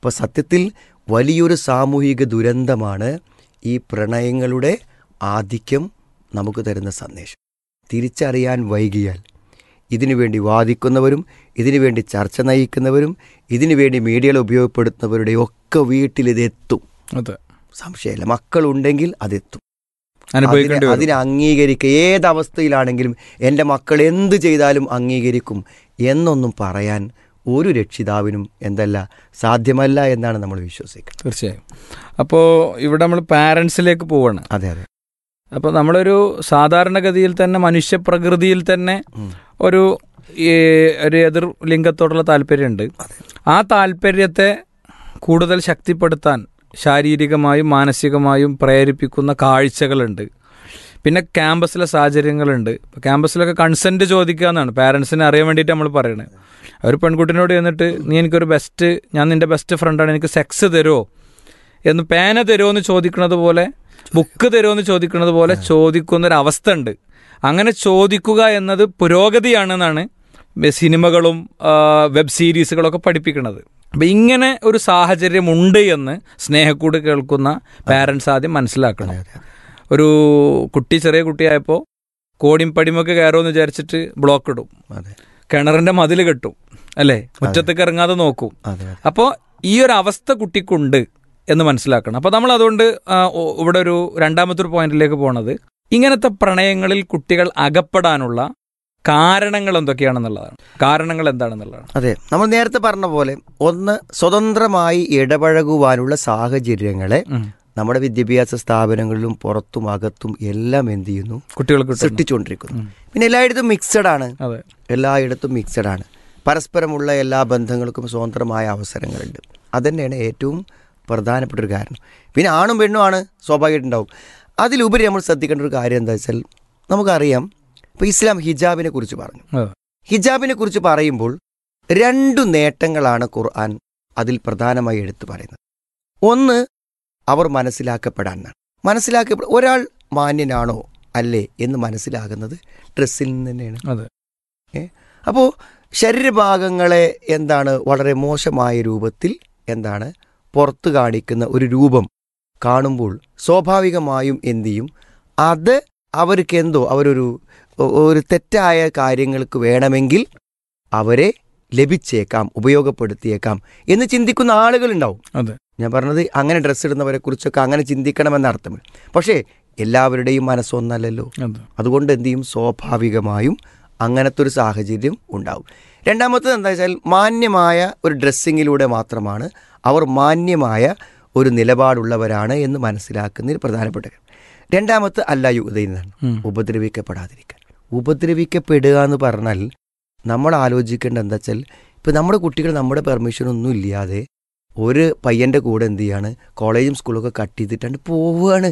അപ്പോൾ സത്യത്തിൽ വലിയൊരു സാമൂഹിക ദുരന്തമാണ് ഈ പ്രണയങ്ങളുടെ ആധിക്യം നമുക്ക് തരുന്ന സന്ദേശം തിരിച്ചറിയാൻ വൈകിയാൽ ഇതിനുവേണ്ടി വാദിക്കുന്നവരും ഇതിനുവേണ്ടി ചർച്ച നയിക്കുന്നവരും ഇതിനുവേണ്ടി മീഡിയകൾ ഉപയോഗപ്പെടുത്തുന്നവരുടെ ഒക്കെ വീട്ടിൽ ഇതെത്തും അതെ സംശയമില്ല മക്കളുണ്ടെങ്കിൽ അതെത്തും അനുഭവിക്കേണ്ടി അതിനെ- വരും അതിനെ അംഗീകരിക്കുക ഏതവസ്ഥയിലാണെങ്കിലും എൻ്റെ മക്കൾ എന്ത് ചെയ്താലും അംഗീകരിക്കും എന്നൊന്നും പറയാൻ ഒരു രക്ഷിതാവിനും എന്തല്ല സാധ്യമല്ല എന്നാണ് നമ്മൾ വിശ്വസിക്കുന്നത് തീർച്ചയായും അപ്പോൾ ഇവിടെ നമ്മൾ പാരൻസിലേക്ക് പോവാണ് അതെ അതെ അപ്പോൾ നമ്മളൊരു സാധാരണഗതിയിൽ തന്നെ മനുഷ്യപ്രകൃതിയിൽ തന്നെ ഉം. ഒരു ഈ ഒരു എതിർ ലിംഗത്തോടുള്ള താല്പര്യമുണ്ട് ആ താല്പര്യത്തെ കൂടുതൽ ശക്തിപ്പെടുത്താൻ ശാരീരികമായും മാനസികമായും പ്രേരിപ്പിക്കുന്ന കാഴ്ചകളുണ്ട് പിന്നെ ക്യാമ്പസിലെ സാഹചര്യങ്ങളുണ്ട് ഇപ്പോൾ ക്യാമ്പസിലൊക്കെ കൺസെൻറ്റ് ചോദിക്കുക എന്നാണ് പാരൻസിനെ അറിയാൻ വേണ്ടിയിട്ട് നമ്മൾ പറയണത് ഒരു പെൺകുട്ടിനോട് ചെന്നിട്ട് നീ എനിക്കൊരു ബെസ്റ്റ് ഞാൻ നിൻ്റെ ബെസ്റ്റ് ഫ്രണ്ടാണ് എനിക്ക് സെക്സ് തരുമോ എന്ന് പേന തരുമോ എന്ന് ചോദിക്കുന്നത് പോലെ ബുക്ക് തരുമോ എന്ന് ചോദിക്കുന്നത് പോലെ ചോദിക്കുന്ന ഒരു അവസ്ഥ ഉണ്ട് അങ്ങനെ ചോദിക്കുക എന്നത് പുരോഗതിയാണെന്നാണ് സിനിമകളും ആ, വെബ് സീരീസുകളൊക്കെ പഠിപ്പിക്കുന്നത് അപ്പം ഇങ്ങനെ ഒരു സാഹചര്യം ഉണ്ട് എന്ന് സ്നേഹക്കൂട് കേൾക്കുന്ന പാരൻസ് ആദ്യം മനസ്സിലാക്കണം ഒരു കുട്ടി ചെറിയ കുട്ടിയായപ്പോൾ കോടിയും പടിമൊക്കെ കയറുമെന്ന് വിചാരിച്ചിട്ട് ബ്ലോക്ക് ഇടും അതെ കിണറിന്റെ മതിൽ കെട്ടും അല്ലേ മുറ്റത്തേക്ക് ഇറങ്ങാതെ നോക്കും അതെ അതെ അപ്പോൾ ഈ ഒരു അവസ്ഥ കുട്ടിക്കുണ്ട് എന്ന് മനസ്സിലാക്കണം അപ്പോൾ നമ്മൾ അതുകൊണ്ട് ആ, ഒ- ഇവിടെ ഒരു രണ്ടാമത്തെ ഒരു പോയിന്റിലേക്ക് പോണത് ഇങ്ങനത്തെ പ്രണയങ്ങളിൽ കുട്ടികൾ അകപ്പെടാനുള്ള കാരണങ്ങൾ എന്തൊക്കെയാണെന്നുള്ളതാണ് കാരണങ്ങൾ എന്താണെന്നുള്ളതാണ് അതെ നമ്മൾ നേരത്തെ പറഞ്ഞ പോലെ ഒന്ന് സ്വതന്ത്രമായി ഇടപഴകുവാനുള്ള സാഹചര്യങ്ങളെ ഉം. നമ്മുടെ വിദ്യാഭ്യാസ സ്ഥാപനങ്ങളിലും പുറത്തും അകത്തും എല്ലാം എന്ത് ചെയ്യുന്നു കുട്ടികൾക്ക് കിട്ടുന്നു. സൃഷ്ടിച്ചുകൊണ്ടിരിക്കുന്നു പിന്നെ എല്ലായിടത്തും മിക്സഡ് ആണ് അതെ എല്ലായിടത്തും മിക്സഡ് ആണ് പരസ്പരമുള്ള എല്ലാ ബന്ധങ്ങൾക്കും സ്വതന്ത്രമായ അവസരങ്ങളുണ്ട് അതന്നെയാണ് ഏറ്റവും പ്രധാനപ്പെട്ട ഒരു കാരണം പിന്നെ ആണും പെണ്ണും ആണ് സ്വാഭാവികമായിട്ടുണ്ടാവും അതിലുപരി നമ്മൾ ശ്രദ്ധിക്കേണ്ട ഒരു കാര്യം എന്താ വെച്ചാൽ നമുക്കറിയാം ഇപ്പോൾ ഇസ്ലാം ഹിജാബിനെ കുറിച്ച് പറഞ്ഞു അതെ ഹിജാബിനെ കുറിച്ച് പറയുമ്പോൾ രണ്ടു നേട്ടങ്ങളാണ് ഖുർആൻ അതിൽ പ്രധാനമായി എടുത്തു പറയുന്നത് ഒന്ന് അവർ മനസ്സിലാക്കപ്പെടാൻ മനസ്സിലാക്കപ്പെട ഒരാൾ മാന്യനാണോ അല്ലേ എന്ന് മനസ്സിലാകുന്നത് ഡ്രസ്സിൽ നിന്ന് തന്നെയാണ് അതെ അപ്പോൾ ശരീരഭാഗങ്ങളെ എന്താണ് വളരെ മോശമായ രൂപത്തിൽ എന്താണ് പുറത്ത് കാണിക്കുന്ന ഒരു രൂപം കാണുമ്പോൾ സ്വാഭാവികമായും എന്ത് ചെയ്യും അത് അവർക്ക് എന്തോ അവരൊരു ഒ- ഒരു തെറ്റായ കാര്യങ്ങൾക്ക് വേണമെങ്കിൽ അവരെ ലഭിച്ചേക്കാം ഉപയോഗപ്പെടുത്തിയേക്കാം എന്ന് ചിന്തിക്കുന്ന ആളുകളുണ്ടാവും അതെ ഞാൻ പറഞ്ഞത് അങ്ങനെ ഡ്രസ്സ് ഇടുന്നവരെ കുറിച്ചൊക്കെ അങ്ങനെ ചിന്തിക്കണമെന്ന അർത്ഥമില്ല പക്ഷേ എല്ലാവരുടെയും മനസ്സൊന്നല്ലല്ലോ അതെ അതുകൊണ്ട് എന്ത് ചെയ്യും സ്വാഭാവികമായും അങ്ങനത്തെ ഒരു സാഹചര്യം ഉണ്ടാവും രണ്ടാമത്തത് എന്താ വെച്ചാൽ മാന്യമായ ഒരു ഡ്രസ്സിങ്ങിലൂടെ മാത്രമാണ് അവർ മാന്യമായ ഒരു നിലപാടുള്ളവരാണ് എന്ന് മനസ്സിലാക്കുന്നതിൽ പ്രധാനപ്പെട്ട കാര്യം രണ്ടാമത്തെ അല്ല യുഗതയെന്നാണ് ഉം. ഉപദ്രവിക്കപ്പെടാതിരിക്കാൻ ഉപദ്രവിക്കപ്പെടുക എന്ന് പറഞ്ഞാൽ നമ്മൾ ആലോചിക്കേണ്ട എന്താ വെച്ചാൽ ഇപ്പം നമ്മുടെ കുട്ടികൾ നമ്മുടെ പെർമിഷൻ ഒന്നും ഇല്ലാതെ ഒരു പയ്യന്റെ കൂടെ എന്ത് ചെയ്യാണ് കോളേജും സ്കൂളൊക്കെ കട്ട് ചെയ്തിട്ടാണ് പോവുകയാണ്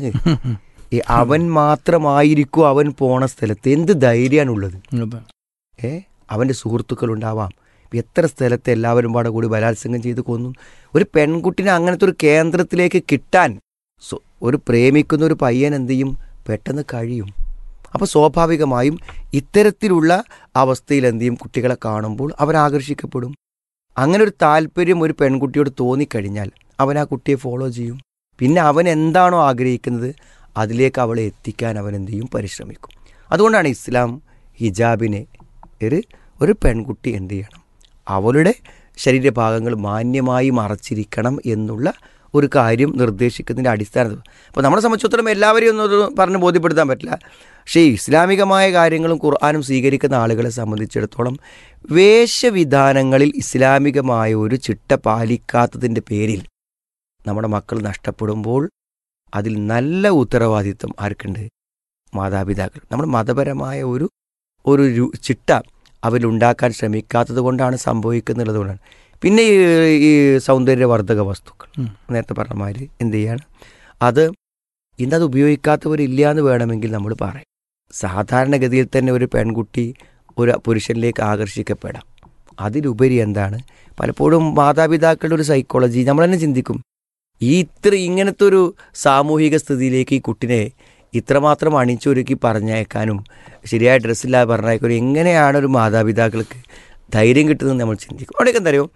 ഈ അവൻ മാത്രമായിരിക്കും അവൻ പോണ സ്ഥലത്ത് എന്ത് ധൈര്യമാണുള്ളത് അതെ ഏ അവൻ്റെ സുഹൃത്തുക്കളുണ്ടാവാം ഇപ്പം എത്ര സ്ഥലത്ത് എല്ലാവരും പാടെ കൂടി ബലാത്സംഗം ചെയ്ത് കൊന്നു ഒരു പെൺകുട്ടിനെ അങ്ങനത്തെ ഒരു കേന്ദ്രത്തിലേക്ക് കിട്ടാൻ സ്വ- ഒരു പ്രേമിക്കുന്ന ഒരു പയ്യൻ എന്ത് ചെയ്യും പെട്ടെന്ന് കഴിയും അപ്പോൾ സ്വാഭാവികമായും ഇത്തരത്തിലുള്ള അവസ്ഥയിൽ എന്ത് ചെയ്യും കുട്ടികളെ കാണുമ്പോൾ അവർ ആകർഷിക്കപ്പെടും അങ്ങനെ ഒരു താല്പര്യം ഒരു പെൺകുട്ടിയോട് തോന്നിക്കഴിഞ്ഞാൽ അവൻ ആ കുട്ടിയെ ഫോളോ ചെയ്യും പിന്നെ അവൻ എന്താണോ ആഗ്രഹിക്കുന്നത് അതിലേക്ക് അവളെ എത്തിക്കാൻ അവൻ എന്ത് ചെയ്യും പരിശ്രമിക്കും അതുകൊണ്ടാണ് ഇസ്ലാം ഹിജാബിനെ ഒരു ഒരു പെൺകുട്ടി എന്ത് ചെയ്യണം അവളുടെ ശരീരഭാഗങ്ങൾ മാന്യമായി മറച്ചിരിക്കണം എന്നുള്ള ഒരു കാര്യം നിർദ്ദേശിക്കുന്നതിൻ്റെ അടിസ്ഥാനത്തിൽ അപ്പോൾ നമ്മളെ സംബന്ധിച്ചിടത്തോളം എല്ലാവരെയും ഒന്നും അത് പറഞ്ഞ് ബോധ്യപ്പെടുത്താൻ പറ്റില്ല പക്ഷേ ഈ ഇസ്ലാമികമായ കാര്യങ്ങളും ഖുർആാനും സ്വീകരിക്കുന്ന ആളുകളെ സംബന്ധിച്ചിടത്തോളം വേഷവിധാനങ്ങളിൽ ഇസ്ലാമികമായ ഒരു ചിട്ട പാലിക്കാത്തതിൻ്റെ പേരിൽ നമ്മുടെ മക്കൾ നഷ്ടപ്പെടുമ്പോൾ അതിൽ നല്ല ഉത്തരവാദിത്വം ആർക്കുണ്ട് മാതാപിതാക്കൾ നമ്മൾ മതപരമായ ഒരു ഒരു രു- ചിട്ട അവരുണ്ടാക്കാൻ ശ്രമിക്കാത്തത് കൊണ്ടാണ് സംഭവിക്കുന്നുള്ളത് കൊണ്ടാണ് പിന്നെ ഈ ഈ സൗന്ദര്യവർദ്ധക വസ്തുക്കൾ ഉം. നേരത്തെ പറഞ്ഞ മാതിരി എന്ത് ചെയ്യാണ് അത് ഇന്നത് ഉപയോഗിക്കാത്തവരില്ല എന്ന് വേണമെങ്കിൽ നമ്മൾ പറയും സാധാരണഗതിയിൽ തന്നെ ഒരു പെൺകുട്ടി ഒരു പുരുഷനിലേക്ക് ആകർഷിക്കപ്പെടാം അതിലുപരി എന്താണ് പലപ്പോഴും മാതാപിതാക്കളുടെ ഒരു സൈക്കോളജി നമ്മൾ തന്നെ ചിന്തിക്കും ഈ ഇത്ര ഇങ്ങനത്തെ ഒരു സാമൂഹിക സ്ഥിതിയിലേക്ക് ഈ കുട്ടിനെ ഇത്രമാത്രം അണിച്ചൊരുക്കി പറഞ്ഞയക്കാനും ശരിയായ ഡ്രസ്സില്ലാതെ പറഞ്ഞയക്കാനും എങ്ങനെയാണ് ഒരു മാതാപിതാക്കൾക്ക് ധൈര്യം കിട്ടുന്നത് നമ്മൾ ചിന്തിക്കും അവിടെയൊക്കെ എന്താ അറിയോ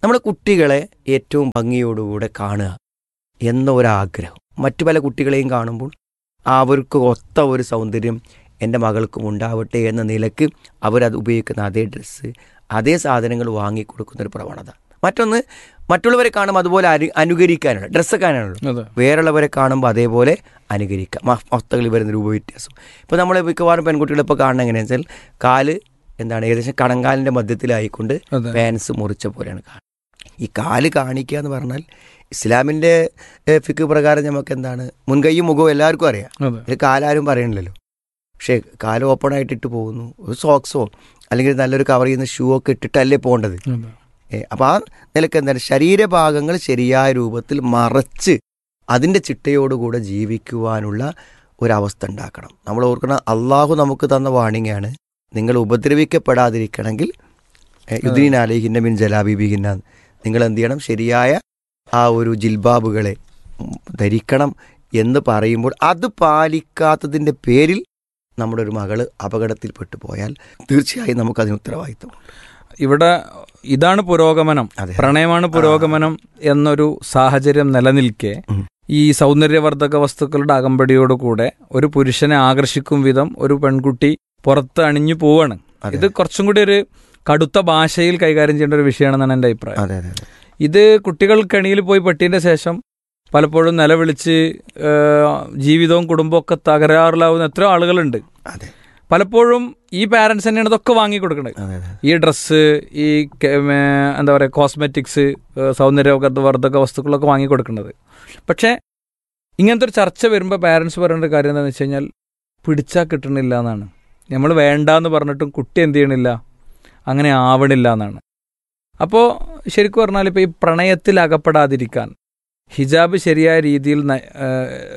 നമ്മുടെ കുട്ടികളെ ഏറ്റവും ഭംഗിയോടുകൂടെ കാണുക എന്ന ഒരാഗ്രഹം മറ്റു പല കുട്ടികളെയും കാണുമ്പോൾ അവർക്ക് ഒത്ത ഒരു സൗന്ദര്യം എൻ്റെ മകൾക്കും ഉണ്ടാവട്ടെ എന്ന നിലക്ക് അവരത് ഉപയോഗിക്കുന്ന അതേ ഡ്രസ്സ് അതേ സാധനങ്ങൾ വാങ്ങിക്കൊടുക്കുന്ന ഒരു പ്രവണത മറ്റൊന്ന് മറ്റുള്ളവരെ കാണുമ്പോൾ അതുപോലെ അനു അനുകരിക്കാനുള്ള ഡ്രസ്സൊക്കാനാണല്ലോ അതെ വേറുള്ളവരെ കാണുമ്പോൾ അതേപോലെ അനുകരിക്കാം മസ്തകളിൽ വരുന്ന രൂപ വ്യത്യാസം ഇപ്പോൾ നമ്മൾ മിക്കവാറും പെൺകുട്ടികളെ ഇപ്പോൾ കാണുന്നത് എങ്ങനെയാണെന്ന് വെച്ചാൽ കാല് എന്താണ് ഏകദേശം കണങ്കാലിൻ്റെ മധ്യത്തിലായിക്കൊണ്ട് അതെ പാൻസ് മുറിച്ച പോലെയാണ് കാണുന്നത് ഈ കാല് കാണിക്കുക എന്ന് പറഞ്ഞാൽ ഇസ്ലാമിൻ്റെ ഏഹ്, ഫിക്ക് പ്രകാരം നമുക്ക് എന്താണ് മുൻകൈയും മുഖവും എല്ലാവർക്കും അറിയാം അതെ ഇത് കാലാരും പറയണില്ലല്ലോ പക്ഷേ കാല് ഓപ്പൺ ആയിട്ട് ഇട്ട് പോകുന്നു ഒരു സോക്സോ അല്ലെങ്കിൽ നല്ലൊരു കവർ ചെയ്യുന്ന ഷൂ ഒക്കെ ഇട്ടിട്ടല്ലേ പോകേണ്ടത് അതെ അപ്പോൾ ആ നിലക്ക് എന്താണ് ശരീരഭാഗങ്ങൾ ശരിയായ രൂപത്തിൽ മറച്ച് അതിൻ്റെ ചിട്ടയോടുകൂടെ ജീവിക്കുവാനുള്ള ഒരവസ്ഥ ഉണ്ടാക്കണം നമ്മൾ ഓർക്കണം അള്ളാഹു നമുക്ക് തന്ന വാണിങ്ങാണ് നിങ്ങൾ ഉപദ്രവിക്കപ്പെടാതിരിക്കണമെങ്കിൽ യുദ്രീൻ അലിഹിന്ന മിൻ ജലാബിബിഹിന്ന നിങ്ങൾ എന്ത് ചെയ്യണം ശരിയായ ആ ഒരു ജിൽബാബുകളെ ഉം, ധരിക്കണം എന്ന് പറയുമ്പോൾ അത് പാലിക്കാത്തതിൻ്റെ പേരിൽ നമ്മുടെ ഒരു മകള് അപകടത്തിൽപ്പെട്ടു പോയാൽ തീർച്ചയായും നമുക്കതിന് ഉത്തരവാദിത്വം ഇവിടെ ഇതാണ് പുരോഗമനം അതെ. പ്രണയമാണ് പുരോഗമനം എന്നൊരു സാഹചര്യം നിലനിൽക്കെ ഉം. ഈ സൗന്ദര്യവർദ്ധക വസ്തുക്കളുടെ അകമ്പടിയോടുകൂടെ ഒരു പുരുഷനെ ആകർഷിക്കും വിധം ഒരു പെൺകുട്ടി പുറത്ത് അണിഞ്ഞു പോവാണ് അതെ. ഇത് കുറച്ചും കൂടി ഒരു കടുത്ത ഭാഷയിൽ കൈകാര്യം ചെയ്യേണ്ട ഒരു വിഷയമാണെന്നാണ് എൻ്റെ അഭിപ്രായം അതെ അതെ അതെ ഇത് കുട്ടികൾ കെണിയിൽ പോയി പെട്ടിന്റെ ശേഷം പലപ്പോഴും നിലവിളിച്ച് ആ, ജീവിതവും കുടുംബവും ഒക്കെ തകരാറിലാവുന്ന എത്രയോ ആളുകളുണ്ട് അതെ പലപ്പോഴും ഈ പാരന്റ്സ് തന്നെയാണ് ഇതൊക്കെ വാങ്ങിക്കൊടുക്കുന്നത് അതെ അതെ ഈ ഡ്രസ്സ് ഈ കെ- ഉം, ഏ, എന്താ പറയുക കോസ്മെറ്റിക്സ് സൗന്ദര്യവർദ്ധക വസ്തുക്കളൊക്കെ വാങ്ങിക്കൊടുക്കുന്നത് പക്ഷേ ഇങ്ങനത്തെ ഒരു ചർച്ച വരുമ്പോൾ പാരൻസ് പറയേണ്ട കാര്യം എന്താണെന്ന് വെച്ച് കഴിഞ്ഞാൽ പിടിച്ചാൽ കിട്ടണില്ല എന്നാണ് നമ്മൾ വേണ്ടാന്ന് പറഞ്ഞിട്ടും കുട്ടി എന്ത് ചെയ്യണില്ല അങ്ങനെ ആവണില്ല എന്നാണ് അപ്പോൾ ശരിക്കും പറഞ്ഞാൽ ഇപ്പോൾ ഈ പ്രണയത്തിൽ അകപ്പെടാതിരിക്കാൻ ഹിജാബ് ശരിയായ രീതിയിൽ ന- ഏ,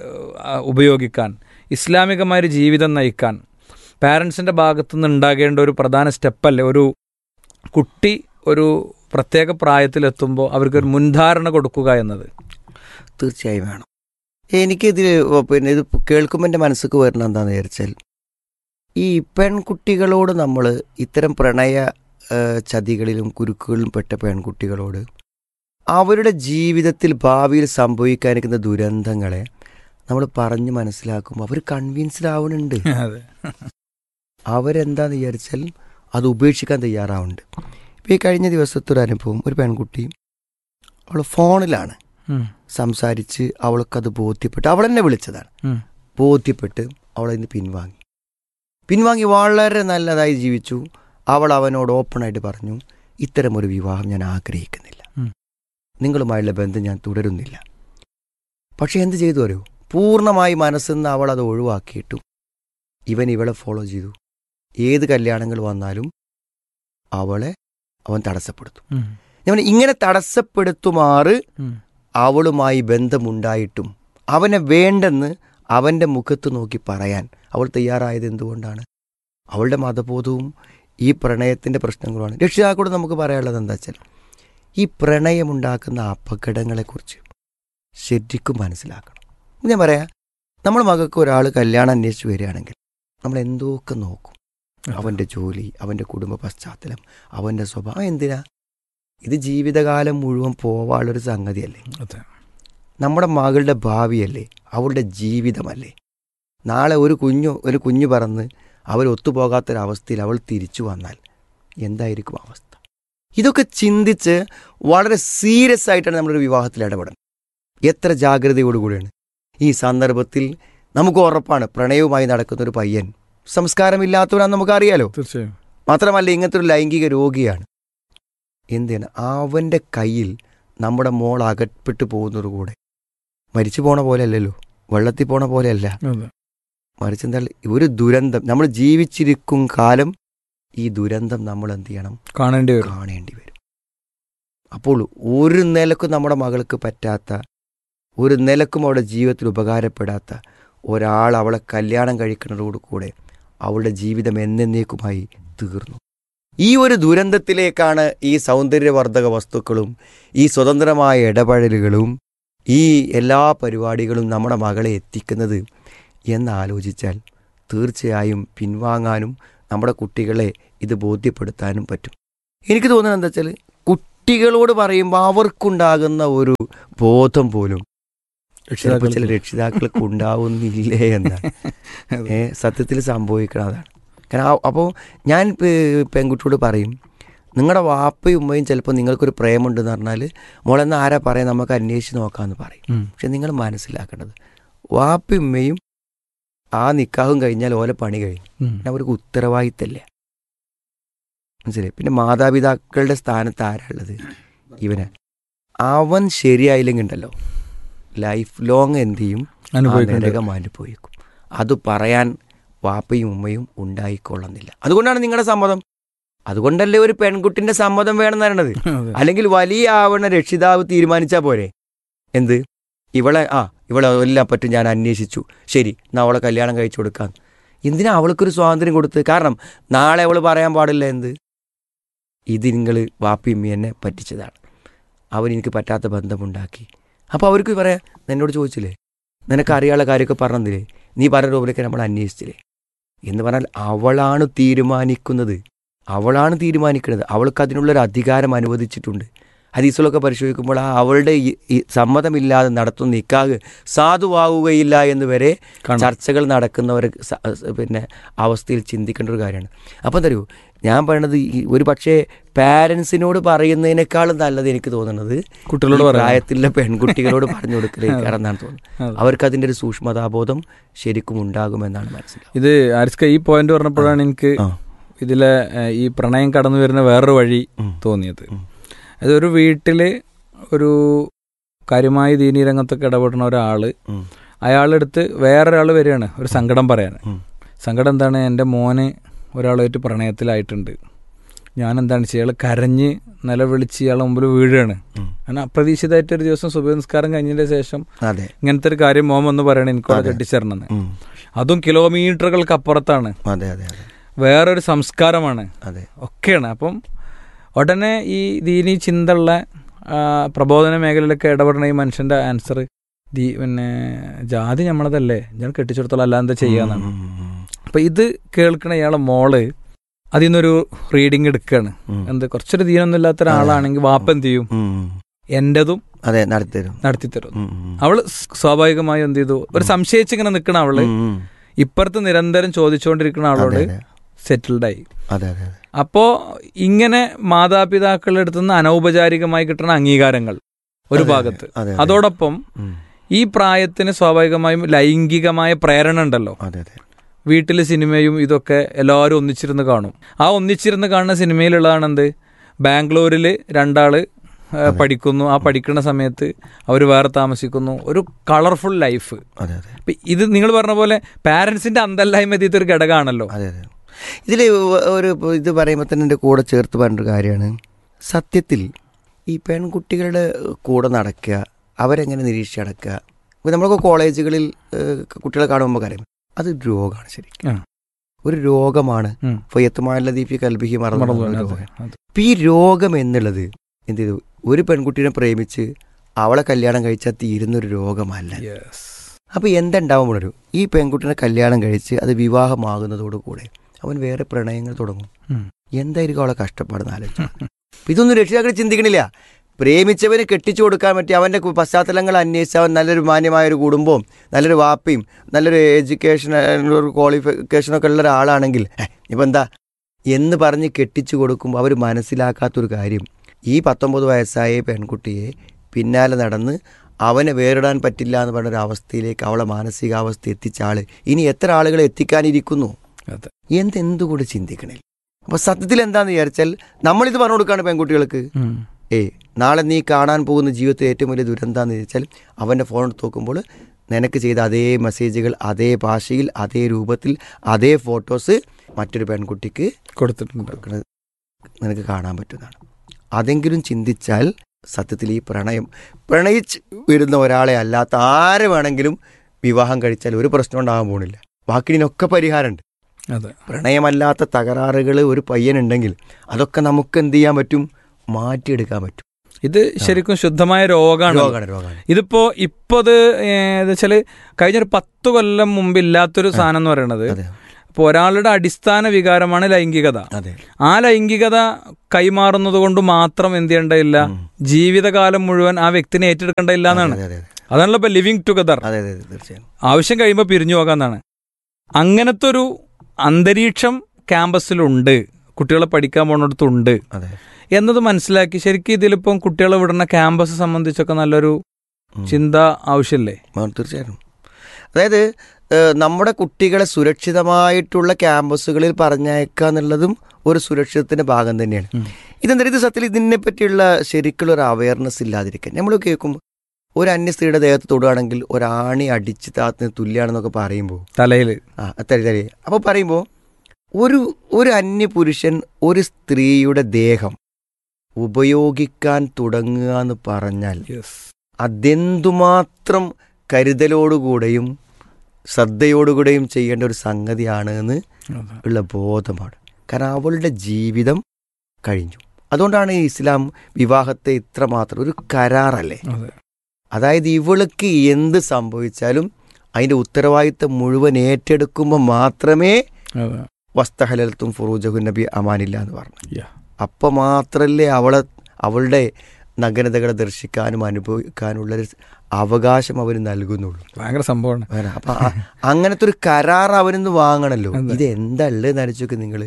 ആ, ഉപയോഗിക്കാൻ ഇസ്ലാമികമായ ഒരു ജീവിതം നയിക്കാൻ പാരൻസിൻ്റെ ഭാഗത്തു നിന്ന് ഉണ്ടാകേണ്ട ഒരു പ്രധാന സ്റ്റെപ്പല്ലേ ഒരു കുട്ടി ഒരു പ്രത്യേക പ്രായത്തിലെത്തുമ്പോൾ അവർക്കൊരു മുൻധാരണ കൊടുക്കുക എന്നത് തീർച്ചയായും വേണം എനിക്കിതിൽ പിന്നെ ഇത് കേൾക്കുമ്പോൾ എൻ്റെ മനസ്സിക്ക് വരുന്ന എന്താണെന്ന് വിചാരിച്ചാൽ ഈ പെൺകുട്ടികളോട് നമ്മൾ ഇത്തരം പ്രണയ ആ, ചതികളിലും കുരുക്കുകളിലും പെട്ട പെൺകുട്ടികളോട് അവരുടെ ജീവിതത്തിൽ ഭാവിയിൽ സംഭവിക്കാനിരിക്കുന്ന ദുരന്തങ്ങളെ നമ്മൾ പറഞ്ഞ് മനസ്സിലാക്കുമ്പോൾ അവർ കൺവിൻസ്ഡ് ആവുന്നുണ്ട് അതെ അവരെന്താന്ന് വിചാരിച്ചാൽ അത് ഉപേക്ഷിക്കാൻ തയ്യാറാവുന്നുണ്ട് ഇപ്പോൾ ഈ കഴിഞ്ഞ ദിവസത്തെ ഒരു അനുഭവം ഒരു പെൺകുട്ടി അവൾ ഫോണിലാണ് ഉം. സംസാരിച്ച് അവൾക്കത് ബോധ്യപ്പെട്ട് അവൾ എന്നെ വിളിച്ചതാണ് ഉം. ബോധ്യപ്പെട്ട് അവൾ ഇന്ന് പിൻവാങ്ങി പിൻവാങ്ങി വളരെ നല്ലതായി ജീവിച്ചു അവൾ അവനോട് ഓപ്പണായിട്ട് പറഞ്ഞു ഇത്തരം ഒരു വിവാഹം ഞാൻ ആഗ്രഹിക്കുന്നില്ല ഉം. നിങ്ങളുമായുള്ള ബന്ധം ഞാൻ തുടരുന്നില്ല പക്ഷെ എന്ത് ചെയ്തു അറിയോ പൂർണ്ണമായി മനസ്സിൽ നിന്ന് അവൾ അത് ഒഴിവാക്കിയിട്ടു ഇവൻ ഇവളെ ഫോളോ ചെയ്തു ഏത് കല്യാണങ്ങൾ വന്നാലും അവളെ അവൻ തടസ്സപ്പെടുത്തും ഉം. ഞാൻ പറഞ്ഞു, ഇങ്ങനെ തടസ്സപ്പെടുത്തുമാറ് ഉം. അവളുമായി ബന്ധമുണ്ടായിട്ടും അവനെ വേണ്ടെന്ന് അവൻ്റെ മുഖത്ത് നോക്കി പറയാൻ അവൾ തയ്യാറായത് എന്തുകൊണ്ടാണ് അവളുടെ മതബോധവും ഈ പ്രണയത്തിൻ്റെ പ്രശ്നങ്ങളുമാണ് രക്ഷിതാക്കളോട് നമുക്ക് പറയാനുള്ളത് എന്താ വെച്ചാൽ ഈ പ്രണയമുണ്ടാക്കുന്ന അപകടങ്ങളെക്കുറിച്ച് ശരിക്കും മനസ്സിലാക്കണം ഞാൻ പറയാം നമ്മൾ മകൾക്ക് ഒരാൾ കല്യാണം അന്വേഷിച്ച് വരികയാണെങ്കിൽ നമ്മൾ എന്തൊക്കെ നോക്കും അവൻ്റെ ജോലി അവൻ്റെ കുടുംബ പശ്ചാത്തലം അവൻ്റെ സ്വഭാവം എന്തിനാ ഇത് ജീവിതകാലം മുഴുവൻ പോവാനുള്ളൊരു സംഗതിയല്ലേ അതെ നമ്മുടെ മകളുടെ ഭാവിയല്ലേ അവളുടെ ജീവിതമല്ലേ നാളെ ഒരു കുഞ്ഞു ഒരു കുഞ്ഞു പറന്ന് അവർ ഒത്തുപോകാത്തൊരവസ്ഥയിൽ അവൾ തിരിച്ചു വന്നാൽ എന്തായിരിക്കും അവസ്ഥ ഇതൊക്കെ ചിന്തിച്ച് വളരെ സീരിയസ് ആയിട്ടാണ് നമ്മളൊരു വിവാഹത്തിൽ ഇടപെടുന്നത് എത്ര ജാഗ്രതയോടുകൂടിയാണ് ഈ സന്ദർഭത്തിൽ നമുക്ക് ഉറപ്പാണ് പ്രണയവുമായി നടക്കുന്ന ഒരു പയ്യൻ സംസ്കാരമില്ലാത്തവനാണെന്ന് നമുക്കറിയാലോ തീർച്ചയായും മാത്രമല്ല ഇങ്ങനത്തെ ഒരു ലൈംഗിക രോഗിയാണ് എന്തിനാണ് അവൻ്റെ കയ്യിൽ നമ്മുടെ മോൾ അകപ്പെട്ടു പോകുന്നത് കൂടെ മരിച്ചു പോണ പോലെ അല്ലല്ലോ വെള്ളത്തിൽ പോണ പോലെയല്ല അതെ മറിച്ച് എന്താ ഒരു ദുരന്തം നമ്മൾ ജീവിച്ചിരിക്കും കാലം ഈ ദുരന്തം നമ്മൾ എന്ത് ചെയ്യണം കാണേണ്ടി വരും കാണേണ്ടി വരും അപ്പോൾ ഒരു നിലക്കും നമ്മുടെ മകൾക്ക് പറ്റാത്ത ഒരു നിലക്കും അവളുടെ ജീവിതത്തിൽ ഉപകാരപ്പെടാത്ത ഒരാൾ അവളെ കല്യാണം കഴിക്കുന്നതോടു കൂടെ അവളുടെ ജീവിതം എന്നേക്കുമായി തീർന്നു ഈ ഒരു ദുരന്തത്തിലേക്കാണ് ഈ സൗന്ദര്യവർദ്ധക വസ്തുക്കളും ഈ സ്വതന്ത്രമായ ഇടപഴലുകളും ഈ എല്ലാ പരിപാടികളും നമ്മുടെ മകളെ എത്തിക്കുന്നത് എന്നാലോചിച്ചാൽ തീർച്ചയായും പിൻവാങ്ങാനും നമ്മുടെ കുട്ടികളെ ഇത് ബോധ്യപ്പെടുത്താനും പറ്റും എനിക്ക് തോന്നുന്നത് എന്താ വെച്ചാൽ കുട്ടികളോട് പറയുമ്പോൾ അവർക്കുണ്ടാകുന്ന ഒരു ബോധം പോലും ചിലപ്പോൾ ചില രക്ഷിതാക്കൾക്ക്. രക്ഷിതാക്കൾക്ക് ഉണ്ടാവുന്നില്ലേ എന്നാണ് ഏ, സത്യത്തിൽ സംഭവിക്കണം അതാണ് കാരണം അപ്പോൾ ഞാൻ പെ- പെൺകുട്ടിയോട് പറയും നിങ്ങളുടെ വാപ്പയും ഉമ്മയും ചിലപ്പോൾ നിങ്ങൾക്കൊരു പ്രേമുണ്ടെന്ന് പറഞ്ഞാൽ മോളെന്ന് ആരാ പറയാം നമുക്ക് അന്വേഷിച്ച് നോക്കാമെന്ന് പറയും ഉം. പക്ഷെ നിങ്ങൾ മനസ്സിലാക്കേണ്ടത് വാപ്പയും ഉമ്മയും ആ നിക്കാഹും കഴിഞ്ഞാൽ ഓലെ പണി കഴിഞ്ഞു ഉം. പിന്നെ അവർക്ക് ഉത്തരവാദിത്തമില്ല മനസ്സിലായി പിന്നെ മാതാപിതാക്കളുടെ സ്ഥാനത്ത് ആരാളുള്ളത് ഇവന് അവൻ ശരിയായില്ലെങ്കിൽ ഉണ്ടല്ലോ ലൈഫ് ലോങ് എന്ത് ചെയ്യും ആ അനുഭവിക്കേണ്ടി വരും. നരകം അനുഭവിക്കും അത് പറയാൻ വാപ്പയും ഉമ്മയും ഉണ്ടായിക്കൊള്ളുന്നില്ല അതുകൊണ്ടാണ് നിങ്ങളുടെ സമ്മതം അതുകൊണ്ടല്ലേ ഒരു പെൺകുട്ടിന്റെ സമ്മതം വേണമെന്ന് പറയണത് അതെ. അല്ലെങ്കിൽ വലിയ ആവണ രക്ഷിതാവ് തീരുമാനിച്ചാൽ പോരെ എന്ത് ഇവളെ ആ ഇവളെ എല്ലാം പറ്റും ഞാൻ അന്വേഷിച്ചു ശരി എന്നാ അവളെ കല്യാണം കഴിച്ചു കൊടുക്കാം എന്തിനാ അവൾക്കൊരു സ്വാതന്ത്ര്യം കൊടുത്ത് കാരണം നാളെ അവൾ പറയാൻ പാടില്ല എന്ത് ഇത് നിങ്ങൾ വാപ്പിയമ്മ എന്നെ പറ്റിച്ചതാണ് അവൻ എനിക്ക് പറ്റാത്ത ബന്ധമുണ്ടാക്കി അപ്പോൾ അവർക്ക് പറയാം എന്നോട് ചോദിച്ചില്ലേ നിനക്ക് അറിയാനുള്ള കാര്യമൊക്കെ പറഞ്ഞതില്ലേ നീ പറഞ്ഞ രൂപത്തിലേക്ക് നമ്മൾ അന്വേഷിച്ചില്ലേ എന്ന് പറഞ്ഞാൽ അവളാണ് തീരുമാനിക്കുന്നത് അവളാണ് തീരുമാനിക്കുന്നത് അവൾക്ക് അതിനുള്ളൊരു അധികാരം അനുവദിച്ചിട്ടുണ്ട് ഹദീസുകളൊക്കെ പരിശോധിക്കുമ്പോൾ ആ അവളുടെ ഈ- ഈ സമ്മതമില്ലാതെ നടത്തുന്ന നിക്കാഹ് സാധുവാകുകയില്ല എന്ന് വരെ കാണാം. ചർച്ചകൾ നടക്കുന്നവർ സ- സ- പിന്നെ അവസ്ഥയിൽ ചിന്തിക്കേണ്ട ഒരു കാര്യമാണ് അപ്പം തരൂ ഞാൻ പറയണത് ഈ ഒരു പക്ഷേ പാരൻസിനോട് പറയുന്നതിനേക്കാളും നല്ലത് എനിക്ക് തോന്നുന്നത് കുട്ടികളോട് ഈ പറയാം. പ്രായത്തിലുള്ള പെൺകുട്ടികളോട് പറഞ്ഞു കൊടുക്കലേക്കാരെന്നാണ് തോന്നുന്നത് അതെ. അവർക്ക് അതിൻ്റെ ഒരു സൂക്ഷ്മതാബോധം ശരിക്കും ഉണ്ടാകുമെന്നാണ് മനസ്സിലാവുന്നത് ഇത് ആരിസ്ക ഈ പോയിന്റ് പറഞ്ഞപ്പോഴാണ് എനിക്ക് ആ. ഇതിലെ ഏഹ്, ഈ പ്രണയം കടന്നു വരുന്ന വേറൊരു വഴി ഉം. തോന്നിയത് ഉം. അതൊരു വീട്ടില് ഒരു കാര്യമായി ദീനീ രംഗത്തൊക്കെ ഇടപെടുന്ന ഒരാള് ഉം. അയാളെടുത്ത് വേറൊരാൾ വരികയാണ് ഒരു സങ്കടം പറയാൻ ഉം. സങ്കടം എന്താണ് എൻ്റെ മോന് ഒരാളായിട്ട് പ്രണയത്തിലായിട്ടുണ്ട് ഞാൻ എന്താണ് ചെയ്യുക ഇയാൾ കരഞ്ഞ് നിലവിളിച്ച് ഇയാളെ മുമ്പിൽ വീഴുകയാണ് ഉം. കാരണം അപ്രതീക്ഷിതമായിട്ട് ഒരു ദിവസം സുബഹ നിസ്കാരം കഴിഞ്ഞതിന് ശേഷം അതെ ഇങ്ങനത്തെ ഒരു കാര്യം മോൻ വന്ന് പറയണം എനിക്കവിടെ അതെ. കെട്ടിച്ചേരണമെന്ന് ഉം. അതും കിലോമീറ്ററുകൾക്ക് അപ്പുറത്താണ് അതെ അതെ അതെ വേറൊരു സംസ്കാരമാണ് അതെ ഒക്കെയാണ് അപ്പം ഉടനെ ഈ ദീനി ചിന്തയുള്ള ആ, പ്രബോധന മേഖലയിലൊക്കെ ഇടപെടുന്ന ഈ മനുഷ്യന്റെ ആൻസർ ദീ പിന്നെ ജാതി നമ്മളതല്ലേ ഞാൻ കെട്ടിച്ചെടുത്തോളം അല്ല എന്താ ചെയ്യാന്നാണ് ഉം, ഉം, അപ്പൊ ഇത് കേൾക്കണ ഇയാളെ മോള് അതിൽ നിന്നൊരു റീഡിങ് എടുക്കുകയാണ് ഉം. എന്ത് കുറച്ചൊരു ദീനൊന്നും ഇല്ലാത്ത ഒരാളാണെങ്കിൽ വാപ്പ എന്ത് ചെയ്യും ഉം, ഉം. എന്റതും അതെ നടത്തിത്തരും നടത്തിത്തരും ഉം, ഉം. അവള് സ്വാഭാവികമായും എന്ത് ചെയ്തു ഒരു സംശയിച്ച് ഇങ്ങനെ നിൽക്കണ അവള് ഉം, ഉം. ഇപ്പുറത്ത് നിരന്തരം ചോദിച്ചുകൊണ്ടിരിക്കുന്ന അതെ ആളോട് അതെ സെറ്റിൽഡായി അതെ അതെ അതെ അപ്പോ ഇങ്ങനെ മാതാപിതാക്കളുടെ അടുത്ത് നിന്ന് അനൗപചാരികമായി കിട്ടുന്ന അംഗീകാരങ്ങൾ ഒരു അതെ, ഭാഗത്ത് അതെ, അതെ. അതോടൊപ്പം ഉം. ഈ പ്രായത്തിന് സ്വാഭാവികമായും ലൈംഗികമായ പ്രേരണ ഉണ്ടല്ലോ അതെ അതെ വീട്ടിലെ സിനിമയും ഇതൊക്കെ എല്ലാവരും ഒന്നിച്ചിരുന്ന് കാണും ആ ഒന്നിച്ചിരുന്ന് കാണുന്ന സിനിമയിലുള്ളതാണ് എന്ത് ബാംഗ്ലൂരിൽ രണ്ടാള് ആ, പഠിക്കുന്നു ആ പഠിക്കുന്ന സമയത്ത് അവർ വേറെ താമസിക്കുന്നു ഒരു കളർഫുൾ ലൈഫ് അതെ അതെ ഇപ്പൊ ഇത് നിങ്ങൾ പറഞ്ഞ പോലെ പാരന്റ്സിന്റെ അന്തല്ലായ്മ ഇതിന്റെ ഒരു ഘടകമാണല്ലോ അതെ അതെ ഇതിൽ ഒരു ഇത് പറയുമ്പോൾ തന്നെ എൻ്റെ കൂടെ ചേർത്ത് പറഞ്ഞൊരു കാര്യമാണ് സത്യത്തിൽ ഈ പെൺകുട്ടികളുടെ കൂടെ നടക്കുക അവരെങ്ങനെ നിരീക്ഷിച്ച് നടക്കുക ഇപ്പം നമ്മളൊക്കെ കോളേജുകളിൽ ഏഹ്, കുട്ടികളെ കാണുമ്പോൾ കാര്യം അത് ഒരു രോഗമാണ് ശരിക്കും ആ. ഒരു രോഗമാണ് ഉം. ഫയ്യത്തുമാലദീപി കൽബിഹി മറന്നു മറന്നു രോഗം അതെ, അതെ. അപ്പം ഈ രോഗം എന്നുള്ളത് എന്ത് ചെയ്തു ഒരു പെൺകുട്ടീനെ പ്രേമിച്ച് അവളെ കല്യാണം കഴിച്ചാൽ തീരുന്നൊരു രോഗമല്ല Yes. അപ്പോൾ എന്തുണ്ടാവും ഒരു ഈ പെൺകുട്ടിനെ കല്യാണം കഴിച്ച് അത് വിവാഹമാകുന്നതോടുകൂടെ അവൻ വേറെ പ്രണയങ്ങൾ തുടങ്ങും ഉം. എന്തായിരിക്കും അവളെ കഷ്ടപ്പാടെന്ന് ആലോചിച്ചു ഇതൊന്നും രക്ഷിതാക്കൾ ചിന്തിക്കണില്ല പ്രേമിച്ചവന് കെട്ടിച്ചു കൊടുക്കാൻ പറ്റി അവൻ്റെ കു- പശ്ചാത്തലങ്ങൾ അന്വേഷിച്ച് അവൻ നല്ലൊരു മാന്യമായ ഒരു കുടുംബവും നല്ലൊരു വാപ്പയും നല്ലൊരു എഡ്യൂക്കേഷൻ ഒരു ക്വാളിഫിക്കേഷനൊക്കെ ഉള്ള ഒരാളാണെങ്കിൽ ഇപ്പം എന്താ എന്ന് പറഞ്ഞ് കെട്ടിച്ചു കൊടുക്കുമ്പോൾ അവർ മനസ്സിലാക്കാത്തൊരു കാര്യം ഈ പത്തൊമ്പത് വയസ്സായ പെൺകുട്ടിയെ പിന്നാലെ നടന്ന് അവനെ വേറിടാൻ പറ്റില്ല എന്ന് പറഞ്ഞ ഒരു അവസ്ഥയിലേക്ക് അവളെ മാനസികാവസ്ഥ എത്തിച്ച ആള് ഇനി എത്ര ആളുകളെ എത്തിക്കാനിരിക്കുന്നു അതെ. എന്തെന്തുകൂടെ ചിന്തിക്കണേ അപ്പോൾ സത്യത്തിൽ എന്താണെന്ന് വിചാരിച്ചാൽ നമ്മളിത് പറഞ്ഞു കൊടുക്കുകയാണ് പെൺകുട്ടികൾക്ക് ഉം. ഏ നാളെ നീ കാണാൻ പോകുന്ന ജീവിതത്തിൽ ഏറ്റവും വലിയ ദുരന്താന്ന് ചോദിച്ചാൽ അവൻ്റെ ഫോൺ എടുത്ത് നോക്കുമ്പോൾ നിനക്ക് ചെയ്ത അതേ മെസ്സേജുകൾ അതേ ഭാഷയിൽ അതേ രൂപത്തിൽ അതേ ഫോട്ടോസ് മറ്റൊരു പെൺകുട്ടിക്ക് കൊടുത്തിട്ടുണ്ട് കൊടുക്കുന്നത് നിനക്ക് കാണാൻ പറ്റുന്നതാണ് അതെങ്കിലും ചിന്തിച്ചാൽ സത്യത്തിൽ ഈ പ്രണയം പ്രണയിച്ച് വരുന്ന ഒരാളെ അല്ലാത്ത ആരെ വേണമെങ്കിലും വിവാഹം കഴിച്ചാൽ ഒരു പ്രശ്നം ഉണ്ടാകാൻ പോണില്ല ബാക്കിനൊക്കെ പരിഹാരമുണ്ട് അതെ പ്രണയമല്ലാത്ത തകരാറുകൾ ഒരു പയ്യനുണ്ടെങ്കിൽ അതൊക്കെ നമുക്ക് എന്ത് ചെയ്യാൻ പറ്റും മാറ്റിയെടുക്കാൻ പറ്റും ഇത് ശരിക്കും ശുദ്ധമായ രോഗമാണ് രോഗമാണ് രോഗമാണ് ഇതിപ്പോ ഇപ്പൊ ഇത് വെച്ചാല് കഴിഞ്ഞൊരു പത്ത് കൊല്ലം മുമ്പ് ഇല്ലാത്തൊരു സാധനം എന്ന് പറയുന്നത് അതെ അപ്പോൾ ഒരാളുടെ അടിസ്ഥാന വികാരമാണ് ലൈംഗികത അതെ ആ ലൈംഗികത കൈമാറുന്നത് കൊണ്ട് മാത്രം എന്ത് ചെയ്യേണ്ടതില്ല ജീവിതകാലം മുഴുവൻ ആ വ്യക്തിനെ ഏറ്റെടുക്കേണ്ടതില്ല എന്നാണ് അതെ അതെ അതെ അതാണല്ലോ ഇപ്പൊ ലിവിങ് ടുഗദർ അതെ അതെ അതെ തീർച്ചയായും ആവശ്യം കഴിയുമ്പോൾ പിരിഞ്ഞു പോകാന്നാണ് അങ്ങനത്തെ ഒരു അന്തരീക്ഷം ക്യാമ്പസിലുണ്ട് കുട്ടികളെ പഠിക്കാൻ പോണിടത്തുണ്ട് അതെ എന്നത് മനസ്സിലാക്കി ശരിക്കും ഇതിലിപ്പം കുട്ടികളെ വിടുന്ന ക്യാമ്പസ് സംബന്ധിച്ചൊക്കെ നല്ലൊരു ഉം. ചിന്ത ആവശ്യമില്ലേ ആ, തീർച്ചയായിട്ടും അതായത് ഏഹ്, നമ്മുടെ കുട്ടികളെ സുരക്ഷിതമായിട്ടുള്ള ക്യാമ്പസുകളിൽ പറഞ്ഞയക്കുക എന്നുള്ളതും ഒരു സുരക്ഷിതത്തിന്റെ ഭാഗം തന്നെയാണ് ഇതെന്താ ഇത് സത്യത്തിൽ ഇതിനെ പറ്റിയുള്ള ശരിക്കുള്ള ഒരു അവയർനെസ് ഇല്ലാതിരിക്കാൻ നമ്മൾ കേൾക്കുമ്പോൾ ഒരു അന്യ സ്ത്രീയുടെ ദേഹത്ത് തൊടുകയാണെങ്കിൽ ഒരാണി അടിച്ച് താത്തിന് തുല്യാണെന്നൊക്കെ പറയുമ്പോൾ തലയിൽ ആ തരി തരി അപ്പോൾ പറയുമ്പോൾ ഒരു ഒരു അന്യ പുരുഷൻ ഒരു സ്ത്രീയുടെ ദേഹം ഉപയോഗിക്കാൻ തുടങ്ങുക എന്ന് പറഞ്ഞാൽ അതെന്തുമാത്രം കരുതലോടുകൂടെയും ശ്രദ്ധയോടുകൂടെയും ചെയ്യേണ്ട ഒരു സംഗതിയാണ് എന്ന് ഉള്ള ബോധമാണ് കാരണം അവളുടെ ജീവിതം കഴിഞ്ഞു അതുകൊണ്ടാണ് ഈ ഇസ്ലാം വിവാഹത്തെ ഇത്രമാത്രം ഒരു കരാറല്ലേ അതെ അതായത് ഇവൾക്ക് എന്ത് സംഭവിച്ചാലും അതിൻ്റെ ഉത്തരവാദിത്തം മുഴുവൻ ഏറ്റെടുക്കുമ്പോൾ മാത്രമേ അതെ വസ്തഹലത്തും ഫുറൂജഹു നബി അമാനില്ല എന്ന് പറഞ്ഞു Yeah. അപ്പം മാത്രമല്ലേ അവളെ അവളുടെ നഗ്നതകളെ ദർശിക്കാനും അനുഭവിക്കാനുള്ളൊരു അവകാശം അവന് നൽകുന്നുള്ളൂ ഭയങ്കര സംഭവമാണ് വേറെ അപ്പൊ അ- അങ്ങനത്തെ ഒരു കരാർ അവനൊന്ന് വാങ്ങണല്ലോ അതെ. ഇത് എന്താ ഉള്ളത് നനച്ചോക്ക് നിങ്ങൾ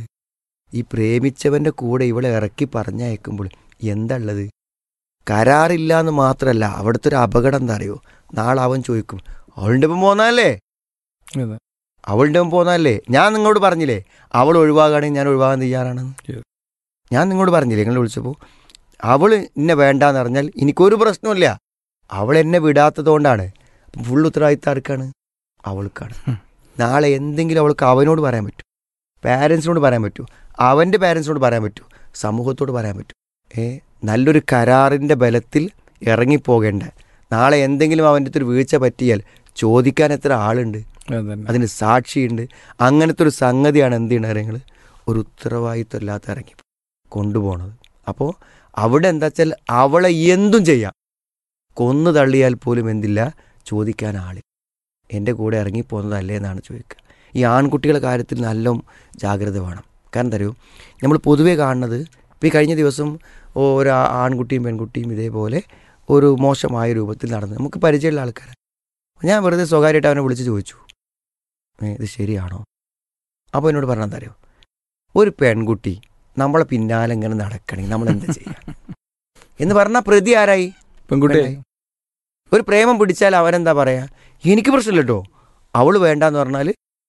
ഈ പ്രേമിച്ചവന്റെ കൂടെ ഇവളെ ഇറക്കി പറഞ്ഞയക്കുമ്പോൾ എന്താ ഉള്ളത് കരാറില്ല എന്ന് മാത്രമല്ല അവിടുത്തെ ഒരു അപകടം എന്താ അറിയോ നാളെ അവൻ ചോദിക്കും അവളുടെ ഒപ്പം പോന്നല്ലേ അതെ അവളുടെ ഒപ്പം പോന്നല്ലേ ഞാൻ നിങ്ങളോട് പറഞ്ഞില്ലേ അവൾ ഒഴിവാകുകയാണെങ്കിൽ ഞാൻ ഒഴിവാകാൻ തയ്യാറാണെന്ന് Yes. ഞാൻ നിങ്ങളോട് പറഞ്ഞില്ലേ നിങ്ങൾ വിളിച്ചപ്പോൾ അവൾ എന്നെ വേണ്ടാന്ന് പറഞ്ഞാൽ എനിക്കൊരു പ്രശ്നമില്ല അവൾ എന്നെ വിടാത്തതുകൊണ്ടാണ് ഫുൾ ഉത്തരവാദിത്തം ആർക്കാണ് അവൾക്കാണ് ഉം. നാളെ എന്തെങ്കിലും അവൾക്ക് അവനോട് പറയാൻ പറ്റും പാരൻസിനോട് പറയാൻ പറ്റൂ അവൻ്റെ പാരൻസിനോട് പറയാൻ പറ്റൂ സമൂഹത്തോട് പറയാൻ പറ്റൂ ഏ നല്ലൊരു കരാറിൻ്റെ ബലത്തിൽ ഇറങ്ങിപ്പോകേണ്ട നാളെ എന്തെങ്കിലും അവൻ്റെ അടുത്ത് ഒരു വീഴ്ച പറ്റിയാൽ ചോദിക്കാൻ എത്ര ആളുണ്ട് അതന്നെ അതിന് സാക്ഷിയുണ്ട് അങ്ങനത്തെ ഒരു സംഗതിയാണ് എന്ത് ചെയ്യണത് നിങ്ങൾ ഒരു ഉത്തരവാദിത്വം ഇല്ലാത്ത ഇറങ്ങി കൊണ്ടുപോകണത് അപ്പോൾ അവിടെ എന്താ വെച്ചാൽ അവളെ എന്തും ചെയ്യാം കൊന്നു തള്ളിയാൽ പോലും എന്തില്ല ചോദിക്കാൻ ആളില്ല എൻ്റെ കൂടെ ഇറങ്ങിപ്പോകുന്നതല്ലേ എന്നാണ് ചോദിക്കുക ഈ ആൺകുട്ടികളുടെ കാര്യത്തിൽ നല്ല ജാഗ്രത വേണം കാരണം തരൂ നമ്മൾ പൊതുവേ കാണുന്നത് ഇപ്പോൾ ഈ കഴിഞ്ഞ ദിവസം ഒരു ആ- ആൺകുട്ടിയും പെൺകുട്ടിയും ഇതേപോലെ ഒരു മോശമായ രൂപത്തിൽ നടന്ന് നമുക്ക് പരിചയമുള്ള ആൾക്കാരാണ് ഞാൻ വെറുതെ സ്വകാര്യമായിട്ട് അവനെ വിളിച്ച് ചോദിച്ചു "ഏ, ഇത് ശരിയാണോ അപ്പോൾ എന്നോട് പറഞ്ഞാൽ തരോ ഒരു പെൺകുട്ടി നമ്മളെ പിന്നാലെ ഇങ്ങനെ നടക്കണമെങ്കിൽ നമ്മൾ എന്താ ചെയ്യുക എന്ന് പറഞ്ഞാൽ പ്രതി ആരായി പെൺകുട്ടി പെണ്ണായി. ഒരു പ്രേമം പിടിച്ചാൽ അവനെന്താ പറയാ എനിക്ക് പ്രശ്നമില്ല കേട്ടോ അവള് വേണ്ടാന്ന് പറഞ്ഞാൽ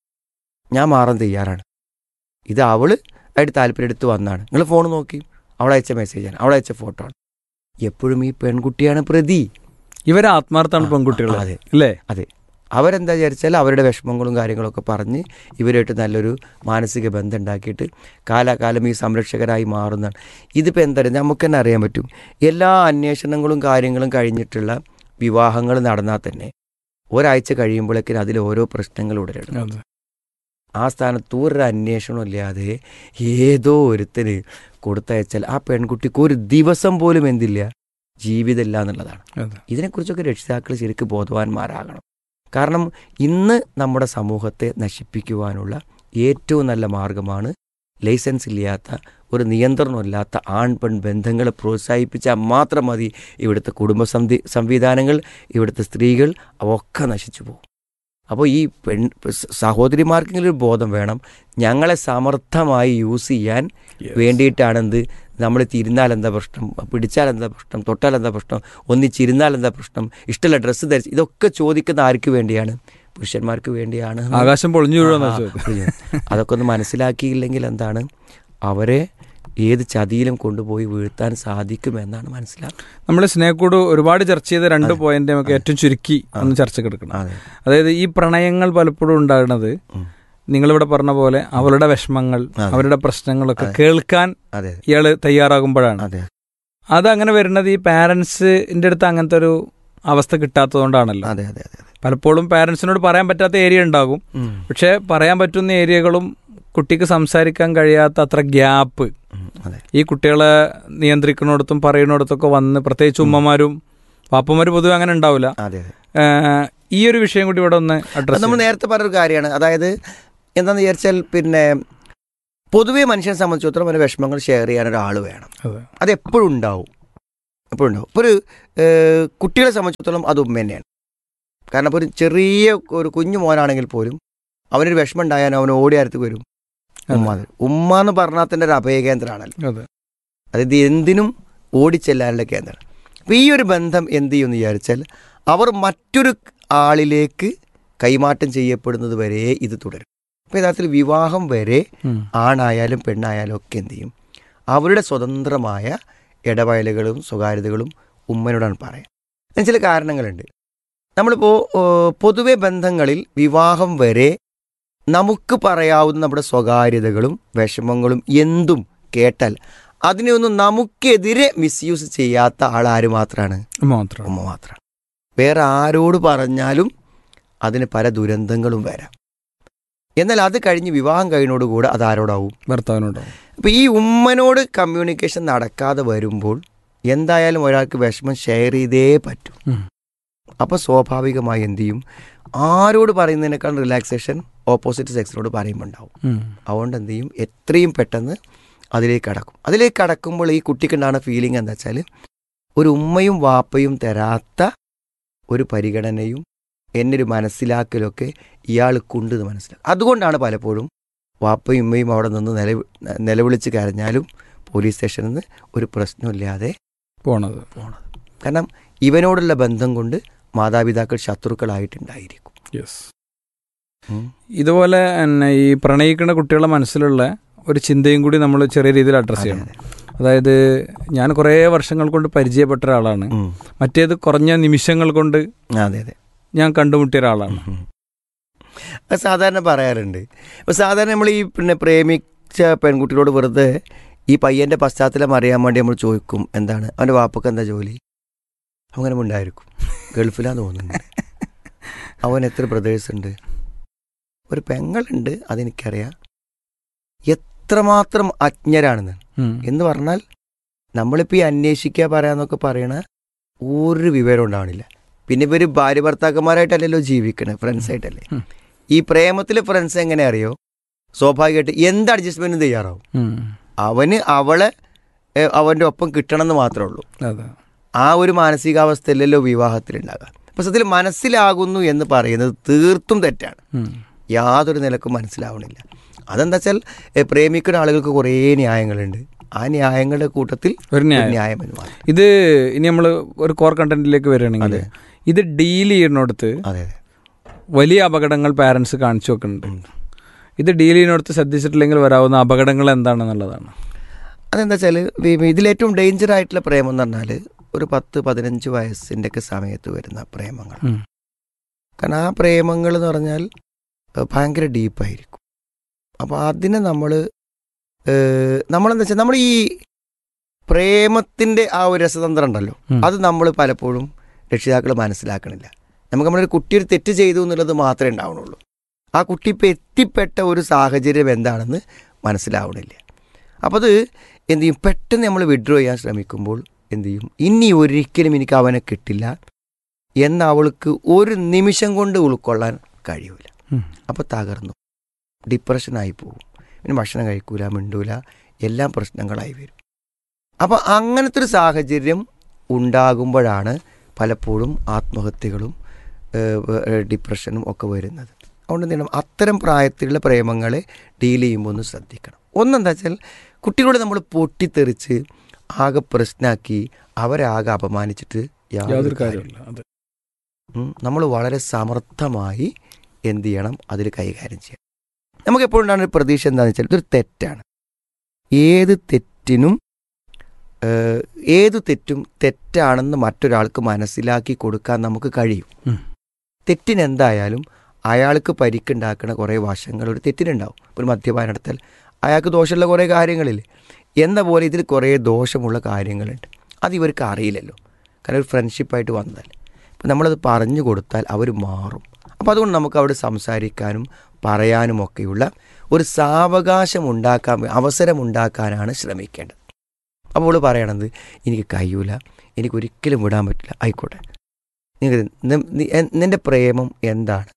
ഞാൻ മാറാൻ തയ്യാറാണ് ഇത് അവള് ആയിട്ട് താല്പര്യം എടുത്ത് വന്നാണ് നിങ്ങൾ ഫോൺ നോക്കി അവളയച്ച മെസ്സേജാണ് അവളയച്ച ഫോട്ടോ ആണ് എപ്പോഴും ഈ പെൺകുട്ടിയാണ് പ്രതി ഇവരെ ആത്മാർത്ഥാണ് ആ, പെൺകുട്ടികൾ അതെ അല്ലേ അവരെന്താ വിചാരിച്ചാൽ അവരുടെ വിഷമങ്ങളും കാര്യങ്ങളൊക്കെ പറഞ്ഞ് ഇവരുമായിട്ട് നല്ലൊരു മാനസിക ബന്ധം ഉണ്ടാക്കിയിട്ട് കാലാകാലം ഈ സംരക്ഷകരായി മാറുന്നതാണ് ഇതിപ്പോൾ എന്താ പറയുക നമുക്ക് തന്നെ അറിയാൻ പറ്റും എല്ലാ അന്വേഷണങ്ങളും കാര്യങ്ങളും കഴിഞ്ഞിട്ടുള്ള വിവാഹങ്ങൾ നടന്നാൽ തന്നെ ഒരാഴ്ച കഴിയുമ്പോഴേക്കും അതിൽ ഓരോ പ്രശ്നങ്ങൾ ഉടലെടുക്കും അതെ ആ സ്ഥാനത്ത് ഒരു അന്വേഷണം ഇല്ലാതെ ഏതോ ഒരുത്തന് കൊടുത്തയച്ചാൽ ആ പെൺകുട്ടിക്ക് ഒരു ദിവസം പോലും എന്തില്ല ജീവിതമില്ല എന്നുള്ളതാണ് അതെ ഇതിനെക്കുറിച്ചൊക്കെ രക്ഷിതാക്കൾ ശരിക്കും ബോധവാന്മാരാകണം കാരണം ഇന്ന് നമ്മുടെ സമൂഹത്തെ നശിപ്പിക്കുവാനുള്ള ഏറ്റവും നല്ല മാർഗമാണ് ലൈസൻസ് ഇല്ലാത്ത ഒരു നിയന്ത്രണമില്ലാത്ത ആൺ പെൺ ബന്ധങ്ങളെ പ്രോത്സാഹിപ്പിച്ചാൽ മാത്രം മതി ഇവിടുത്തെ കുടുംബ സംവി സംവിധാനങ്ങൾ ഇവിടുത്തെ സ്ത്രീകൾ അവയൊക്കെ നശിച്ചു പോകും അപ്പോൾ ഈ പെൺ സ- സഹോദരിമാർക്കെങ്കിലും ഒരു ബോധം വേണം ഞങ്ങളെ സമർത്ഥമായി യൂസ് ചെയ്യാൻ Yes. വേണ്ടിയിട്ടാണെന്ത് നമ്മൾ തിരുന്നാൽ എന്താ പ്രശ്നം പിടിച്ചാൽ എന്താ പ്രശ്നം തൊട്ടാൽ എന്താ പ്രശ്നം ഒന്നിച്ചിരുന്നാൽ എന്താ പ്രശ്നം ഇഷ്ടമുള്ള ഡ്രസ്സ് ധരിച്ച് ഇതൊക്കെ ചോദിക്കുന്ന ആർക്ക് വേണ്ടിയാണ് പുരുഷന്മാർക്ക് വേണ്ടിയാണ് എന്ന് ആകാശം പൊളിഞ്ഞു വീഴുമെന്നാ ആ, ചോദ്യം പുരിഞ്ഞു. അതൊക്കെ ഒന്ന് മനസ്സിലാക്കിയില്ലെങ്കിൽ എന്താണ് അവരെ ഏത് ചതിയിലും കൊണ്ടുപോയി വീഴ്ത്താൻ സാധിക്കുമെന്നാണ് മനസ്സിലാക്കുക നമ്മൾ സ്നേഹക്കൂട് ഒരുപാട് ചർച്ച ചെയ്ത രണ്ട് അതെ. പോയിന്റ് നമുക്ക് ഏറ്റവും ചുരുക്കി ഒന്ന് ചർച്ചയ്ക്ക് എടുക്കണം അതെ അതായത് ഈ പ്രണയങ്ങൾ പലപ്പോഴും ഉണ്ടാകുന്നത് ഉം. നിങ്ങളിവിടെ പറഞ്ഞ പോലെ അവരുടെ വിഷമങ്ങൾ അതെ. അവരുടെ പ്രശ്നങ്ങളൊക്കെ അതെ. കേൾക്കാൻ അതെ ഇയാള് തയ്യാറാകുമ്പോഴാണ് അതെ അതങ്ങനെ വരുന്നത് ഈ പാരന്റ്സിന്റെ അടുത്ത് അങ്ങനത്തെ ഒരു അവസ്ഥ കിട്ടാത്തതുകൊണ്ടാണല്ലോ അതെ അതെ അതെ പലപ്പോഴും പാരന്റ്സിനോട് പറയാൻ പറ്റാത്ത ഏരിയ ഉണ്ടാകും ഉം. പക്ഷെ പറയാൻ പറ്റുന്ന ഏരിയകളും കുട്ടിക്ക് സംസാരിക്കാൻ കഴിയാത്ത അത്ര ഗ്യാപ്പ് ഉം. അതെ ഈ കുട്ടികളെ നിയന്ത്രിക്കുന്നിടത്തും പറയുന്നിടത്തൊക്കെ വന്ന് പ്രത്യേകിച്ച് ഉമ്മമാരും പാപ്പന്മാര് പൊതുവെ അങ്ങനെ ഉണ്ടാവില്ല അതെ അതെ ഏഹ് ഈ ഒരു വിഷയം കൂടി ഇവിടെ ഒന്ന് അത് അഡ്രസ് നമ്മൾ നേരത്തെ പറഞ്ഞൊരു കാര്യമാണ് അതായത് എന്താണെന്ന് വിചാരിച്ചാൽ പിന്നെ പൊതുവേ മനുഷ്യനെ സംബന്ധിച്ചിടത്തോളം അവൻ്റെ വിഷമങ്ങൾ ഷെയർ ചെയ്യാൻ ഒരാൾ വേണം അതെ അത് എപ്പോഴും ഉണ്ടാവും എപ്പോഴും ഉണ്ടാവും ഇപ്പോൾ ഒരു ഏഹ്, കുട്ടികളെ സംബന്ധിച്ചിടത്തോളം അത് ഉമ്മ തന്നെയാണ് കാരണം ഇപ്പോൾ ഒരു ചെറിയ ഒരു കുഞ്ഞു മോനാണെങ്കിൽ പോലും അവനൊരു വിഷമം ഉണ്ടായാലും അവൻ ഓടി അടുത്ത് വരും ഉമ്മ അതെ. ഉമ്മ എന്ന് പറഞ്ഞാൽ തന്നെ ഒരു അഭയകേന്ദ്രമാണല്ലോ അതെ അതായത് എന്തിനും ഓടിച്ചെല്ലാനുള്ള കേന്ദ്രം അപ്പോൾ ഈ ഒരു ബന്ധം എന്ത് ചെയ്യുമെന്ന് വിചാരിച്ചാൽ അവർ മറ്റൊരു ആളിലേക്ക് കൈമാറ്റം ചെയ്യപ്പെടുന്നത് വരെ ഇത് തുടരും അപ്പോൾ യഥാർത്ഥത്തിൽ വിവാഹം വരെ ഉം. ആണായാലും പെണ്ണായാലും ഒക്കെ എന്ത് ചെയ്യും അവരുടെ സ്വതന്ത്രമായ ഇടപെടലുകളും സ്വകാര്യതകളും ഉമ്മനോടാണ് പറയാം അതിന് ചില കാരണങ്ങളുണ്ട് നമ്മളിപ്പോൾ പൊതുവെ ബന്ധങ്ങളിൽ വിവാഹം വരെ നമുക്ക് പറയാവുന്ന നമ്മുടെ സ്വകാര്യതകളും വിഷമങ്ങളും എന്തും കേട്ടാൽ അതിനെയൊന്നും നമുക്കെതിരെ മിസ്യൂസ് ചെയ്യാത്ത ആളാര് മാത്രമാണ് മാത്രം ഉമ്മ മാത്രമാണ് വേറെ ആരോട് പറഞ്ഞാലും അതിന് പല ദുരന്തങ്ങളും വരാം എന്നാൽ അത് കഴിഞ്ഞ് വിവാഹം കഴിഞ്ഞോടുകൂടെ അത് ആരോടാവും ഭർത്താവിനോടോ അപ്പോൾ ഈ ഉമ്മനോട് കമ്മ്യൂണിക്കേഷൻ നടക്കാതെ വരുമ്പോൾ എന്തായാലും ഒരാൾക്ക് വിഷമം ഷെയർ ചെയ്തേ പറ്റൂ ഉം. അപ്പോൾ സ്വാഭാവികമായി എന്ത് ചെയ്യും ആരോട് പറയുന്നതിനേക്കാൾ റിലാക്സേഷൻ ഓപ്പോസിറ്റ് സെക്സിനോട് പറയുമ്പോൾ ഉണ്ടാവും ഉം. അതുകൊണ്ട് എന്ത് ചെയ്യും എത്രയും പെട്ടെന്ന് അതിലേക്ക് കടക്കും അതിലേക്ക് കടക്കുമ്പോൾ ഈ കുട്ടിക്കുണ്ടാകുന്ന ഫീലിംഗ് എന്താ വെച്ചാൽ ഒരു ഉമ്മയും വാപ്പയും തരാത്ത ഒരു പരിഗണനയും എന്നെ ഒരു മനസ്സിലാക്കലൊക്കെ ഇയാൾക്കുണ്ട് എന്ന് മനസ്സിലാക്കും അതുകൊണ്ടാണ് പലപ്പോഴും വാപ്പയും ഉമ്മയും അവിടെ നിന്ന് നില നിലവിളിച്ച് കരഞ്ഞാലും പോലീസ് സ്റ്റേഷനിൽ നിന്ന് ഒരു പ്രശ്നമില്ലാതെ പോണത് പോണത് കാരണം ഇവനോടുള്ള ബന്ധം കൊണ്ട് മാതാപിതാക്കൾ ശത്രുക്കളായിട്ടുണ്ടായിരിക്കും യെസ് ഉം. ഇതുപോലെ തന്നെ ഈ പ്രണയിക്കുന്ന കുട്ടികളുടെ മനസ്സിലുള്ള ഒരു ചിന്തയും കൂടി നമ്മൾ ചെറിയ രീതിയിൽ അഡ്രസ്സ് അതെ, ചെയ്യണം അതെ. അതായത് ഞാൻ കുറേ വർഷങ്ങൾ കൊണ്ട് പരിചയപ്പെട്ട ഒരാളാണ് ഉം. മറ്റേത് കുറഞ്ഞ നിമിഷങ്ങൾ കൊണ്ട് അതെ അതെ ഞാൻ കണ്ടുമുട്ടിയ ഒരാളാണ് ഉം. അത് സാധാരണ പറയാറുണ്ട് അപ്പോൾ സാധാരണ നമ്മൾ ഈ പിന്നെ പ്രേമിച്ച പെൺകുട്ടികളോട് വെറുതെ ഈ പയ്യൻ്റെ പശ്ചാത്തലം അറിയാൻ വേണ്ടി നമ്മൾ ചോദിക്കും എന്താണ് അവൻ്റെ വാപ്പക്ക് എന്താ ജോലി അങ്ങനെ ഉണ്ടായിരിക്കും ഗൾഫിലാന്ന് തോന്നുന്നുണ്ട് അവൻ എത്ര ബ്രദേഴ്സ് ഉണ്ട് ഒരു പെങ്ങളുണ്ട് അതെനിക്കറിയാം എത്രമാത്രം അജ്ഞരാണെന്ന് ഉം. എന്ന് പറഞ്ഞാൽ നമ്മളിപ്പോൾ ഈ അന്വേഷിക്കുക പറയാന്നൊക്കെ പറയണ ഒരു വിവരം ഉണ്ടാവണില്ല പിന്നെ ഇവർ ഭാര്യ ഭർത്താക്കന്മാരായിട്ടല്ലല്ലോ ജീവിക്കണേ ഫ്രണ്ട്സ് ആയിട്ടല്ലേ ഉം. ഈ പ്രേമത്തിലെ ഫ്രണ്ട്സ് എങ്ങനെ അറിയോ സ്വാഭാവികമായിട്ട് എന്ത് അഡ്ജസ്റ്റ്മെന്റും തയ്യാറാവും ഉം. അവന് അവളെ ഏ, അവൻ്റെ ഒപ്പം കിട്ടണമെന്ന് മാത്രമേ ഉള്ളൂ അതെ ആ ഒരു മാനസികാവസ്ഥയിലല്ലോ വിവാഹത്തിലുണ്ടാകുക അപ്പോൾ സത്യത്തിൽ മനസ്സിലാകുന്നു എന്ന് പറയുന്നത് തീർത്തും തെറ്റാണ് ഉം. യാതൊരു നിലക്കും മനസ്സിലാവണില്ല അതെന്താ വെച്ചാൽ ഏ, പ്രേമിക്കുന്ന ആളുകൾക്ക് കുറേ ന്യായങ്ങളുണ്ട് ആ ന്യായങ്ങളുടെ കൂട്ടത്തിൽ ഒരു ഒരു ന്യായം ന്യായം എന്ന് മാത്രം ഇത് ഇനി നമ്മൾ ഒരു കോർ കണ്ടന്റിലേക്ക് വരികയാണെങ്കിൽ അതെ. ഇത് ഡീൽ ചെയ്യുന്നിടത്ത് അതെ അതെ വലിയ അപകടങ്ങൾ പാരൻസ് കാണിച്ചു വെക്കുന്നുണ്ട് ഉം. ഇത് ഡീൽ ചെയ്യുന്നിടത്ത് ശ്രദ്ധിച്ചിട്ടില്ലെങ്കിൽ വരാവുന്ന അപകടങ്ങൾ എന്താണെന്നുള്ളതാണ് അതെന്താ വെച്ചാൽ ഇതിലേറ്റവും ഡേഞ്ചർ ആയിട്ടുള്ള പ്രേമം എന്ന് പറഞ്ഞാൽ ഒരു പത്ത് പതിനഞ്ച് വയസ്സിൻ്റെ ഒക്കെ സമയത്ത് വരുന്ന പ്രേമങ്ങൾ ഉം. കാരണം ആ പ്രേമങ്ങൾ എന്ന് പറഞ്ഞാൽ ഏഹ്, ഭയങ്കര ഡീപ്പായിരിക്കും അപ്പോൾ അതിനെ നമ്മൾ നമ്മളെന്താ വെച്ചാൽ നമ്മൾ ഈ പ്രേമത്തിൻ്റെ ആ ഒരു രസതന്ത്രം ഉണ്ടല്ലോ ഉം. അത് നമ്മൾ പലപ്പോഴും രക്ഷിതാക്കൾ മനസ്സിലാക്കണില്ല നമുക്ക് നമ്മളൊരു കുട്ടി ഒരു തെറ്റ് ചെയ്തു എന്നുള്ളത് മാത്രമേ ഉണ്ടാവണുള്ളൂ ആ കുട്ടി ഇപ്പം എത്തിപ്പെട്ട ഒരു സാഹചര്യം എന്താണെന്ന് മനസ്സിലാവണില്ല അപ്പോൾ അത് എന്ത് ചെയ്യും പെട്ടെന്ന് നമ്മൾ വിഡ്രോ ചെയ്യാൻ ശ്രമിക്കുമ്പോൾ എന്ത് ചെയ്യും ഇനി ഒരിക്കലും എനിക്ക് അവനെ കിട്ടില്ല എന്ന് അവൾക്ക് ഒരു നിമിഷം കൊണ്ട് ഉൾക്കൊള്ളാൻ കഴിയൂല ഉം. അപ്പോൾ തകർന്നു ഡിപ്രഷനായി പോകും പിന്നെ ഭക്ഷണം കഴിക്കൂല മിണ്ടൂല എല്ലാം പ്രശ്നങ്ങളായി വരും അപ്പോൾ അങ്ങനത്തെ ഒരു സാഹചര്യം ഉണ്ടാകുമ്പോഴാണ് പലപ്പോഴും ആത്മഹത്യകളും ഏഹ്, ഏഹ്, ഡിപ്രഷനും ഒക്കെ വരുന്നത് അതുകൊണ്ട് എന്ത് ചെയ്യണം അത്തരം പ്രായത്തിലുള്ള പ്രേമങ്ങളെ ഡീൽ ചെയ്യുമ്പോൾ ഒന്ന് ശ്രദ്ധിക്കണം ഒന്നെന്താ വെച്ചാൽ കുട്ടികളോട് നമ്മൾ പൊട്ടിത്തെറിച്ച് ആകെ പ്രശ്നമാക്കി അവരെ ആകെ അപമാനിച്ചിട്ട് യാതൊരു യാതൊരു കാര്യമില്ല കാര്യമില്ല അതെ നമ്മൾ വളരെ സമർത്ഥമായി എന്ത് ചെയ്യണം അതിൽ കൈകാര്യം ചെയ്യണം നമുക്ക് എപ്പോഴും ഉണ്ടാകുന്ന ഒരു പ്രതീക്ഷ എന്താണെന്ന് വെച്ചാൽ ഇതൊരു തെറ്റാണ് ഏത് തെറ്റിനും ഏഹ്, ഏത് തെറ്റും തെറ്റാണെന്ന് മറ്റൊരാൾക്ക് മനസ്സിലാക്കി കൊടുക്കാൻ നമുക്ക് കഴിയും ഉം. തെറ്റിനെന്തായാലും അയാൾക്ക് പരിക്കുണ്ടാക്കുന്ന കുറേ വശങ്ങൾ ഒരു തെറ്റിനുണ്ടാവും ഒരു മദ്യപാനം എടുത്താൽ അയാൾക്ക് ദോഷമുള്ള കുറേ കാര്യങ്ങളില്ലേ എന്ന പോലെ ഇതിൽ കുറേ ദോഷമുള്ള കാര്യങ്ങളുണ്ട് അത് ഇവർക്ക് അറിയില്ലല്ലോ കാരണം ഒരു ഫ്രണ്ട്ഷിപ്പായിട്ട് വന്നാൽ അപ്പം നമ്മളത് പറഞ്ഞു കൊടുത്താൽ അവർ മാറും അപ്പോൾ അതുകൊണ്ട് നമുക്ക് അവിടെ സംസാരിക്കാനും പറയാനുമൊക്കെയുള്ള ഒരു സാവകാശം ഉണ്ടാക്കാൻ അവസരം ഉണ്ടാക്കാനാണ് ശ്രമിക്കേണ്ടത് അപ്പോൾ അവൾ പറയണത് എനിക്ക് കഴിയൂല എനിക്ക് ഒരിക്കലും വിടാൻ പറ്റില്ല ആയിക്കോട്ടെ നിങ്ങൾക്ക് നി- നി- എ- നിന്റെ പ്രേമം എന്താണ്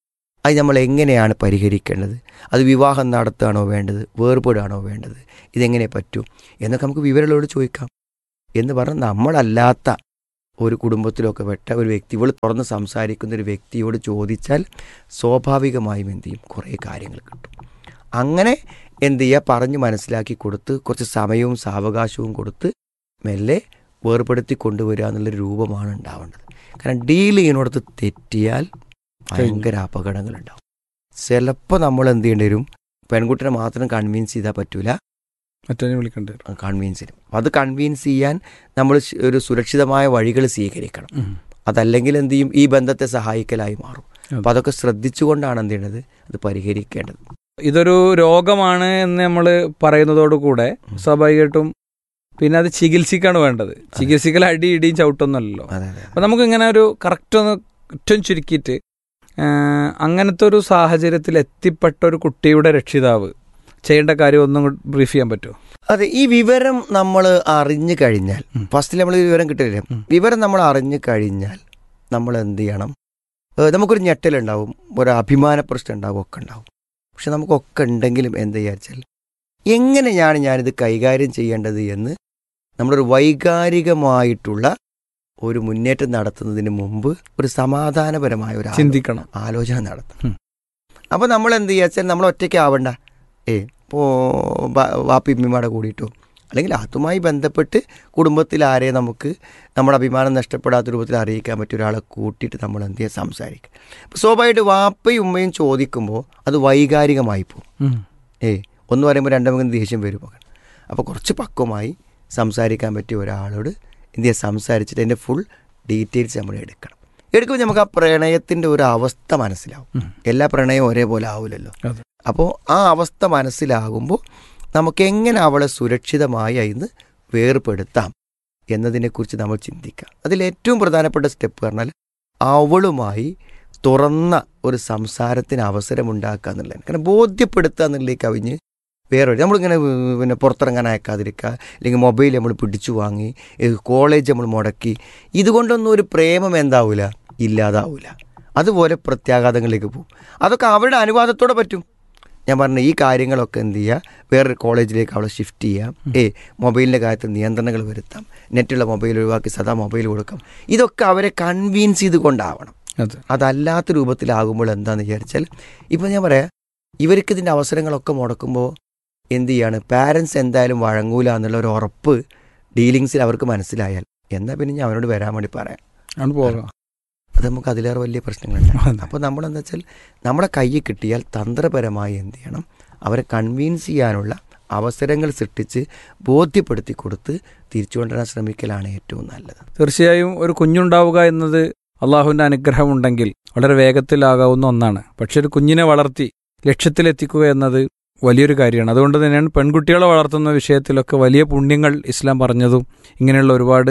അത് നമ്മൾ എങ്ങനെയാണ് പരിഹരിക്കേണ്ടത് അത് വിവാഹം നടത്തുകയാണോ വേണ്ടത് വേർപെടുകയാണോ വേണ്ടത് ഇതെങ്ങനെ പറ്റും എന്നൊക്കെ നമുക്ക് വിവരങ്ങളോട് ചോദിക്കാം എന്ന് പറഞ്ഞാൽ നമ്മളല്ലാത്ത ഒരു കുടുംബത്തിലൊക്കെ പെട്ട ഒരു വ്യക്തി ഇവൾ തുറന്ന് സംസാരിക്കുന്ന ഒരു വ്യക്തിയോട് ചോദിച്ചാൽ സ്വാഭാവികമായും എന്ത് ചെയ്യും കുറേ കാര്യങ്ങൾ കിട്ടും അങ്ങനെ എന്ത് ചെയ്യുക പറഞ്ഞ് മനസ്സിലാക്കി കൊടുത്ത് കുറച്ച് സമയവും സാവകാശവും കൊടുത്ത് മെല്ലെ വേർപെടുത്തി കൊണ്ടുവരിക എന്നുള്ളൊരു രൂപമാണ് ഉണ്ടാവേണ്ടത് കാരണം ഡീൽ ചെയ്യുന്നിടത്ത് തെറ്റിയാൽ ഭയങ്കര അപകടങ്ങളുണ്ടാവും ചിലപ്പോൾ നമ്മൾ എന്ത് ചെയ്യേണ്ടി വരും പെൺകുട്ടിനെ മാത്രം കൺവിൻസ് ചെയ്താൽ പറ്റൂല മറ്റേ വിളിക്കേണ്ടി വരും കൺവിൻസ് ചെയ്യും അപ്പോൾ അത് കൺവിൻസ് ചെയ്യാൻ നമ്മൾ ശ്- ഒരു സുരക്ഷിതമായ വഴികൾ സ്വീകരിക്കണം ഉം. അതല്ലെങ്കിൽ എന്ത് ചെയ്യും ഈ ബന്ധത്തെ സഹായിക്കലായി മാറും അതെ. അപ്പോൾ അതൊക്കെ ശ്രദ്ധിച്ചുകൊണ്ടാണ് എന്ത് ചെയ്യേണ്ടത് അത് പരിഹരിക്കേണ്ടത് ഇതൊരു രോഗമാണ് എന്ന് നമ്മൾ പറയുന്നതോടുകൂടെ സ്വാഭാവികമായിട്ടും പിന്നെ അത് ചികിത്സിക്കാണ് വേണ്ടത് ചികിത്സിക്കൽ അടി ഇടിയും ചവിട്ടൊന്നുമല്ലല്ലോ അതെ അതെ അപ്പം നമുക്ക് ഇങ്ങനെ ഒരു കറക്റ്റ് ഒന്ന് ഏറ്റവും ചുരുക്കിയിട്ട് ആ, അങ്ങനത്തെ ഒരു സാഹചര്യത്തിൽ എത്തിപ്പെട്ട ഒരു കുട്ടിയുടെ രക്ഷിതാവ് ചെയ്യേണ്ട കാര്യം ഒന്നും ബ്രീഫ് ചെയ്യാൻ പറ്റുമോ അതെ ഈ വിവരം നമ്മൾ അറിഞ്ഞു കഴിഞ്ഞാൽ ഉം. ഫസ്റ്റിൽ നമ്മൾ വിവരം കിട്ടില്ല ഉം. വിവരം നമ്മൾ അറിഞ്ഞു കഴിഞ്ഞാൽ നമ്മൾ എന്ത് ചെയ്യണം ഏഹ് നമുക്കൊരു ഞെട്ടലുണ്ടാവും ഒരു അഭിമാന പ്രശ്നം ഉണ്ടാവും ഒക്കെ ഉണ്ടാവും പക്ഷെ നമുക്കൊക്കെ ഉണ്ടെങ്കിലും എന്ത് വിചാരിച്ചാൽ എങ്ങനെയാണ് ഞാനിത് കൈകാര്യം ചെയ്യേണ്ടത് എന്ന് നമ്മളൊരു വൈകാരികമായിട്ടുള്ള ഒരു മുന്നേറ്റം നടത്തുന്നതിന് മുമ്പ് ഒരു സമാധാനപരമായ ഒരു ആലോ- ചിന്തിക്കണം ആലോചന നടത്തണം ഉം. അപ്പോൾ നമ്മൾ എന്ത് ചെയ്യാച്ചാൽ നമ്മൾ ഒറ്റയ്ക്ക് ആവണ്ട ഏ ഇപ്പോൾ വാപ്പിമ്മിമാടെ കൂടിയിട്ടോ അല്ലെങ്കിൽ അതുമായി ബന്ധപ്പെട്ട് കുടുംബത്തിൽ ആരെ നമുക്ക് നമ്മുടെ അഭിമാനം നഷ്ടപ്പെടാത്ത രൂപത്തിൽ അറിയിക്കാൻ പറ്റിയ ഒരാളെ കൂട്ടിയിട്ട് നമ്മൾ എന്ത് ചെയ്യുക സംസാരിക്കുക അപ്പോൾ സ്വാഭാവികമായിട്ട് വാപ്പയും ഉമ്മയും ചോദിക്കുമ്പോൾ അത് വൈകാരികമായി പോകും ഉം. ഏയ് ഒന്ന് പറയുമ്പോൾ രണ്ടാമത് ദേഷ്യം വരും മകൻ അപ്പോൾ കുറച്ച് പക്വമായി സംസാരിക്കാൻ പറ്റിയ ഒരാളോട് എന്ത് ചെയ്യുക സംസാരിച്ചിട്ട് അതിൻ്റെ ഫുൾ ഡീറ്റെയിൽസ് നമ്മൾ എടുക്കണം എടുക്കുമ്പോൾ നമുക്ക് ആ പ്രണയത്തിൻ്റെ ഒരു അവസ്ഥ മനസ്സിലാവും ഉം. എല്ലാ പ്രണയവും ഒരേപോലെ ആവില്ലല്ലോ അതെ. അപ്പോൾ ആ അവസ്ഥ മനസ്സിലാകുമ്പോൾ നമുക്ക് എങ്ങനെ അവളെ സുരക്ഷിതമായി അതിന് വേർപെടുത്താം എന്നതിനെക്കുറിച്ച് നമ്മൾ ചിന്തിക്കാം അതിൽ ഏറ്റവും പ്രധാനപ്പെട്ട സ്റ്റെപ്പ് പറഞ്ഞാൽ അവളുമായി തുറന്ന ഒരു സംസാരത്തിന് അവസരമുണ്ടാക്കുക എന്നുള്ളതാണ് കാരണം ബോധ്യപ്പെടുത്തുക എന്നുള്ളതിലേക്ക് കവിഞ്ഞ് വേറെ ഒരു- നമ്മളിങ്ങനെ ഉം, പിന്നെ പുറത്തിറങ്ങാൻ അയക്കാതിരിക്കുക അല്ലെങ്കിൽ മൊബൈൽ നമ്മൾ പിടിച്ചു വാങ്ങി ഏഹ് കോളേജ് നമ്മൾ മുടക്കി ഇതുകൊണ്ടൊന്നും ഒരു പ്രേമം എന്താവില്ല ഇല്ലാതാവില്ല അതുപോലെ പ്രത്യാഘാതങ്ങളിലേക്ക് പോകും അതൊക്കെ അവരുടെ അനുവാദത്തോടെ പറ്റും ഞാൻ പറഞ്ഞ ഈ കാര്യങ്ങളൊക്കെ എന്ത് ചെയ്യുക വേറൊരു കോളേജിലേക്ക് അവളെ ഷിഫ്റ്റ് ചെയ്യാം ഏ മൊബൈലിൻ്റെ കാര്യത്തിൽ നിയന്ത്രണങ്ങൾ വരുത്താം നെറ്റുള്ള മൊബൈൽ ഒഴിവാക്കി സദാ മൊബൈൽ കൊടുക്കാം ഇതൊക്കെ അവരെ കൺവീൻസ് ചെയ്ത് കൊണ്ടാവണം അതെ അതല്ലാത്ത രൂപത്തിലാകുമ്പോൾ എന്താണെന്ന് വിചാരിച്ചാൽ ഇപ്പം ഞാൻ പറയാം ഇവർക്ക് ഇതിൻ്റെ അവസരങ്ങളൊക്കെ മുടക്കുമ്പോൾ എന്ത് ചെയ്യാണ് പാരൻസ് എന്തായാലും വഴങ്ങൂല എന്നുള്ള ഒരു ഉറപ്പ് ഡീലിങ്സിൽ അവർക്ക് മനസ്സിലായാൽ എന്നാൽ പിന്നെ ഞാൻ അവരോട് വരാൻ വേണ്ടി പറയാം ആണ് പോകാം അത് നമുക്ക് അതിലേറെ വലിയ പ്രശ്നങ്ങളുണ്ട് അതെ. അപ്പോൾ നമ്മളെന്താ വെച്ചാൽ നമ്മുടെ കയ്യിൽ കിട്ടിയാൽ തന്ത്രപരമായി എന്ത് ചെയ്യണം അവരെ കൺവീൻസ് ചെയ്യാനുള്ള അവസരങ്ങൾ സൃഷ്ടിച്ച് ബോധ്യപ്പെടുത്തി കൊടുത്ത് തിരിച്ചു കൊണ്ടുവരാൻ ശ്രമിക്കലാണ് ഏറ്റവും നല്ലത് തീർച്ചയായും ഒരു കുഞ്ഞുണ്ടാവുക എന്നത് അള്ളാഹുവിൻ്റെ അനുഗ്രഹം ഉണ്ടെങ്കിൽ വളരെ വേഗത്തിലാകാവുന്ന ഒന്നാണ് പക്ഷെ ഒരു കുഞ്ഞിനെ വളർത്തി ലക്ഷ്യത്തിലെത്തിക്കുക എന്നത് വലിയൊരു കാര്യമാണ് അതുകൊണ്ട് തന്നെയാണ് പെൺകുട്ടികളെ വളർത്തുന്ന വിഷയത്തിലൊക്കെ വലിയ പുണ്യങ്ങൾ ഇസ്ലാം പറഞ്ഞതും ഇങ്ങനെയുള്ള ഒരുപാട്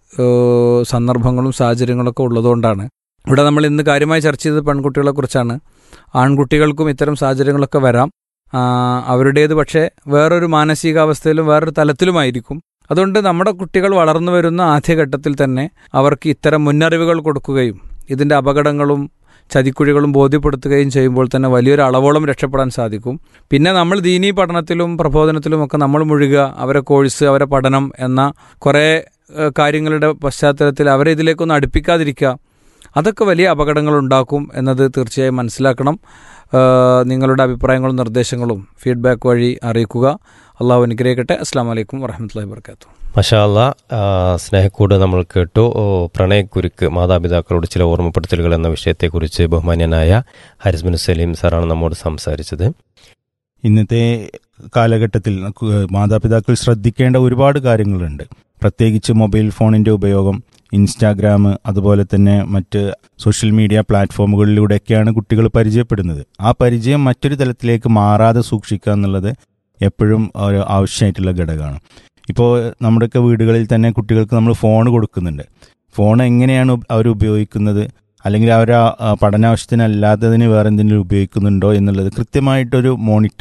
ഏഹ്, സന്ദർഭങ്ങളും സാഹചര്യങ്ങളൊക്കെ ഉള്ളതുകൊണ്ടാണ് ഇവിടെ നമ്മൾ ഇന്ന് കാര്യമായി ചർച്ച ചെയ്തത് പെൺകുട്ടികളെ കുറിച്ചാണ് ആൺകുട്ടികൾക്കും ഇത്തരം സാഹചര്യങ്ങളൊക്കെ വരാം ആ, അവരുടേത് പക്ഷേ വേറൊരു മാനസികാവസ്ഥയിലും വേറൊരു തലത്തിലുമായിരിക്കും അതുകൊണ്ട് നമ്മുടെ കുട്ടികൾ വളർന്നു വരുന്ന ആദ്യഘട്ടത്തിൽ തന്നെ അവർക്ക് ഇത്തരം മുന്നറിവുകൾ കൊടുക്കുകയും ഇതിൻ്റെ അപകടങ്ങളും ചതിക്കുഴികളും ബോധ്യപ്പെടുത്തുകയും ചെയ്യുമ്പോൾ തന്നെ വലിയൊരു അളവോളം രക്ഷപ്പെടാൻ സാധിക്കും പിന്നെ നമ്മൾ ദീനീ പഠനത്തിലും പ്രബോധനത്തിലും ഒക്കെ നമ്മൾ മുഴുകുക അവരെ കോഴ്സ് അവരെ പഠനം എന്ന കുറേ ഏഹ്, കാര്യങ്ങളുടെ പശ്ചാത്തലത്തിൽ അവരെ ഇതിലേക്കൊന്നും അടുപ്പിക്കാതിരിക്കുക അതൊക്കെ വലിയ അപകടങ്ങൾ ഉണ്ടാക്കും എന്നത് തീർച്ചയായും മനസ്സിലാക്കണം ഏഹ്, നിങ്ങളുടെ അഭിപ്രായങ്ങളും നിർദ്ദേശങ്ങളും ഫീഡ്ബാക്ക് വഴി അറിയിക്കുക അള്ളാഹു അനുഗ്രഹിക്കട്ടെ അസ്സാം വലൈക്കും വറഹമത്തല്ലാ വർക്കാത്തു മഷാല്ല സ്നേഹക്കൂട് നമ്മൾ കേട്ടു ഓ, പ്രണയക്കുരുക്ക് മാതാപിതാക്കളോട് ചില ഓർമ്മപ്പെടുത്തലുകൾ എന്ന വിഷയത്തെക്കുറിച്ച് ബഹുമാന്യനായ ഹാരിസ് ബിൻ സലീം സാറാണ് നമ്മോട് സംസാരിച്ചത് ഇന്നത്തെ കാലഘട്ടത്തിൽ കു- മാതാപിതാക്കൾ ശ്രദ്ധിക്കേണ്ട ഒരുപാട് കാര്യങ്ങളുണ്ട് പ്രത്യേകിച്ച് മൊബൈൽ ഫോണിന്റെ ഉപയോഗം ഇൻസ്റ്റാഗ്രാം അതുപോലെ തന്നെ മറ്റ് സോഷ്യൽ മീഡിയ പ്ലാറ്റ്ഫോമുകളിലൂടെയൊക്കെയാണ് കുട്ടികൾ പരിചയപ്പെടുന്നത് ആ പരിചയം മറ്റൊരു തലത്തിലേക്ക് മാറാതെ സൂക്ഷിക്കുക എന്നുള്ളത് എപ്പോഴും ഒരു ആവശ്യമായിട്ടുള്ള ഘടകമാണ് ഇപ്പോൾ നമ്മുടെയൊക്കെ വീടുകളിൽ തന്നെ കുട്ടികൾക്ക് നമ്മൾ ഫോൺ കൊടുക്കുന്നുണ്ട് ഫോൺ എങ്ങനെയാണ് അവർ ഉപയോഗിക്കുന്നത് അല്ലെങ്കിൽ അവർ പഠനാവശ്യത്തിനല്ലാത്തതിന് വേറെ എന്തെങ്കിലും ഉപയോഗിക്കുന്നുണ്ടോ എന്നുള്ളത് കൃത്യമായിട്ടൊരു മോണിറ്ററിങ്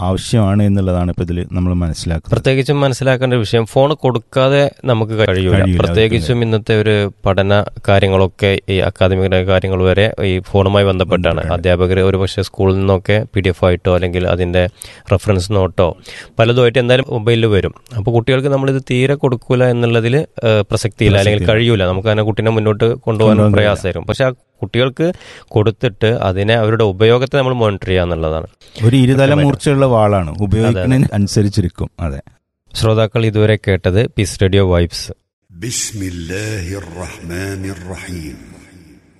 ആവശ്യമാണ് എന്നുള്ളതാണ് ഇപ്പോൾ ഇതിൽ നമ്മൾ മനസ്സിലാക്കുന്നത് പ്രത്യേകിച്ചും മനസ്സിലാക്കേണ്ട ഒരു വിഷയം ഫോൺ കൊടുക്കാതെ നമുക്ക് കഴിയൂല കഴിയൂല, പ്രത്യേകിച്ചും ഇന്നത്തെ ഒരു പഠന കാര്യങ്ങളൊക്കെ ഈ അക്കാദമിക കാര്യങ്ങൾ വരെ ഈ ഫോണുമായി ബന്ധപ്പെട്ടാണ് അധ്യാപകർ ഒരു പക്ഷേ സ്കൂളിൽ നിന്നൊക്കെ പി ഡി എഫ് ആയിട്ടോ അല്ലെങ്കിൽ അതിന്റെ റെഫറൻസ് നോട്ടോ പലതുമായിട്ട് എന്തായാലും മൊബൈലിൽ വരും അപ്പോൾ കുട്ടികൾക്ക് നമ്മളിത് തീരെ കൊടുക്കൂല എന്നുള്ളതിൽ പ്രസക്തിയില്ല അല്ലെങ്കിൽ കഴിയൂല നമുക്ക് അങ്ങനെ കുട്ടീനെ മുന്നോട്ട് കൊണ്ടുപോകാൻ കൊണ്ടുപോകാൻ പ്രയാസമായിരിക്കും പക്ഷെ ആ കുട്ടികൾക്ക് കൊടുത്തിട്ട് അതിനെ അവരുടെ ഉപയോഗത്തെ നമ്മൾ മോണിറ്റർ ചെയ്യുക എന്നുള്ളതാണ് ഒരു ഇരുതല മൂർച്ചയുള്ള വാളാണ് ഉപയോഗിക്കുന്നതിന് അനുസരിച്ചിരിക്കും അതെ ശ്രോതാക്കൾ ഇതുവരെ കേട്ടത് പീസ് റേഡിയോ വൈബ്സ് بسم الله الرحمن الرحيم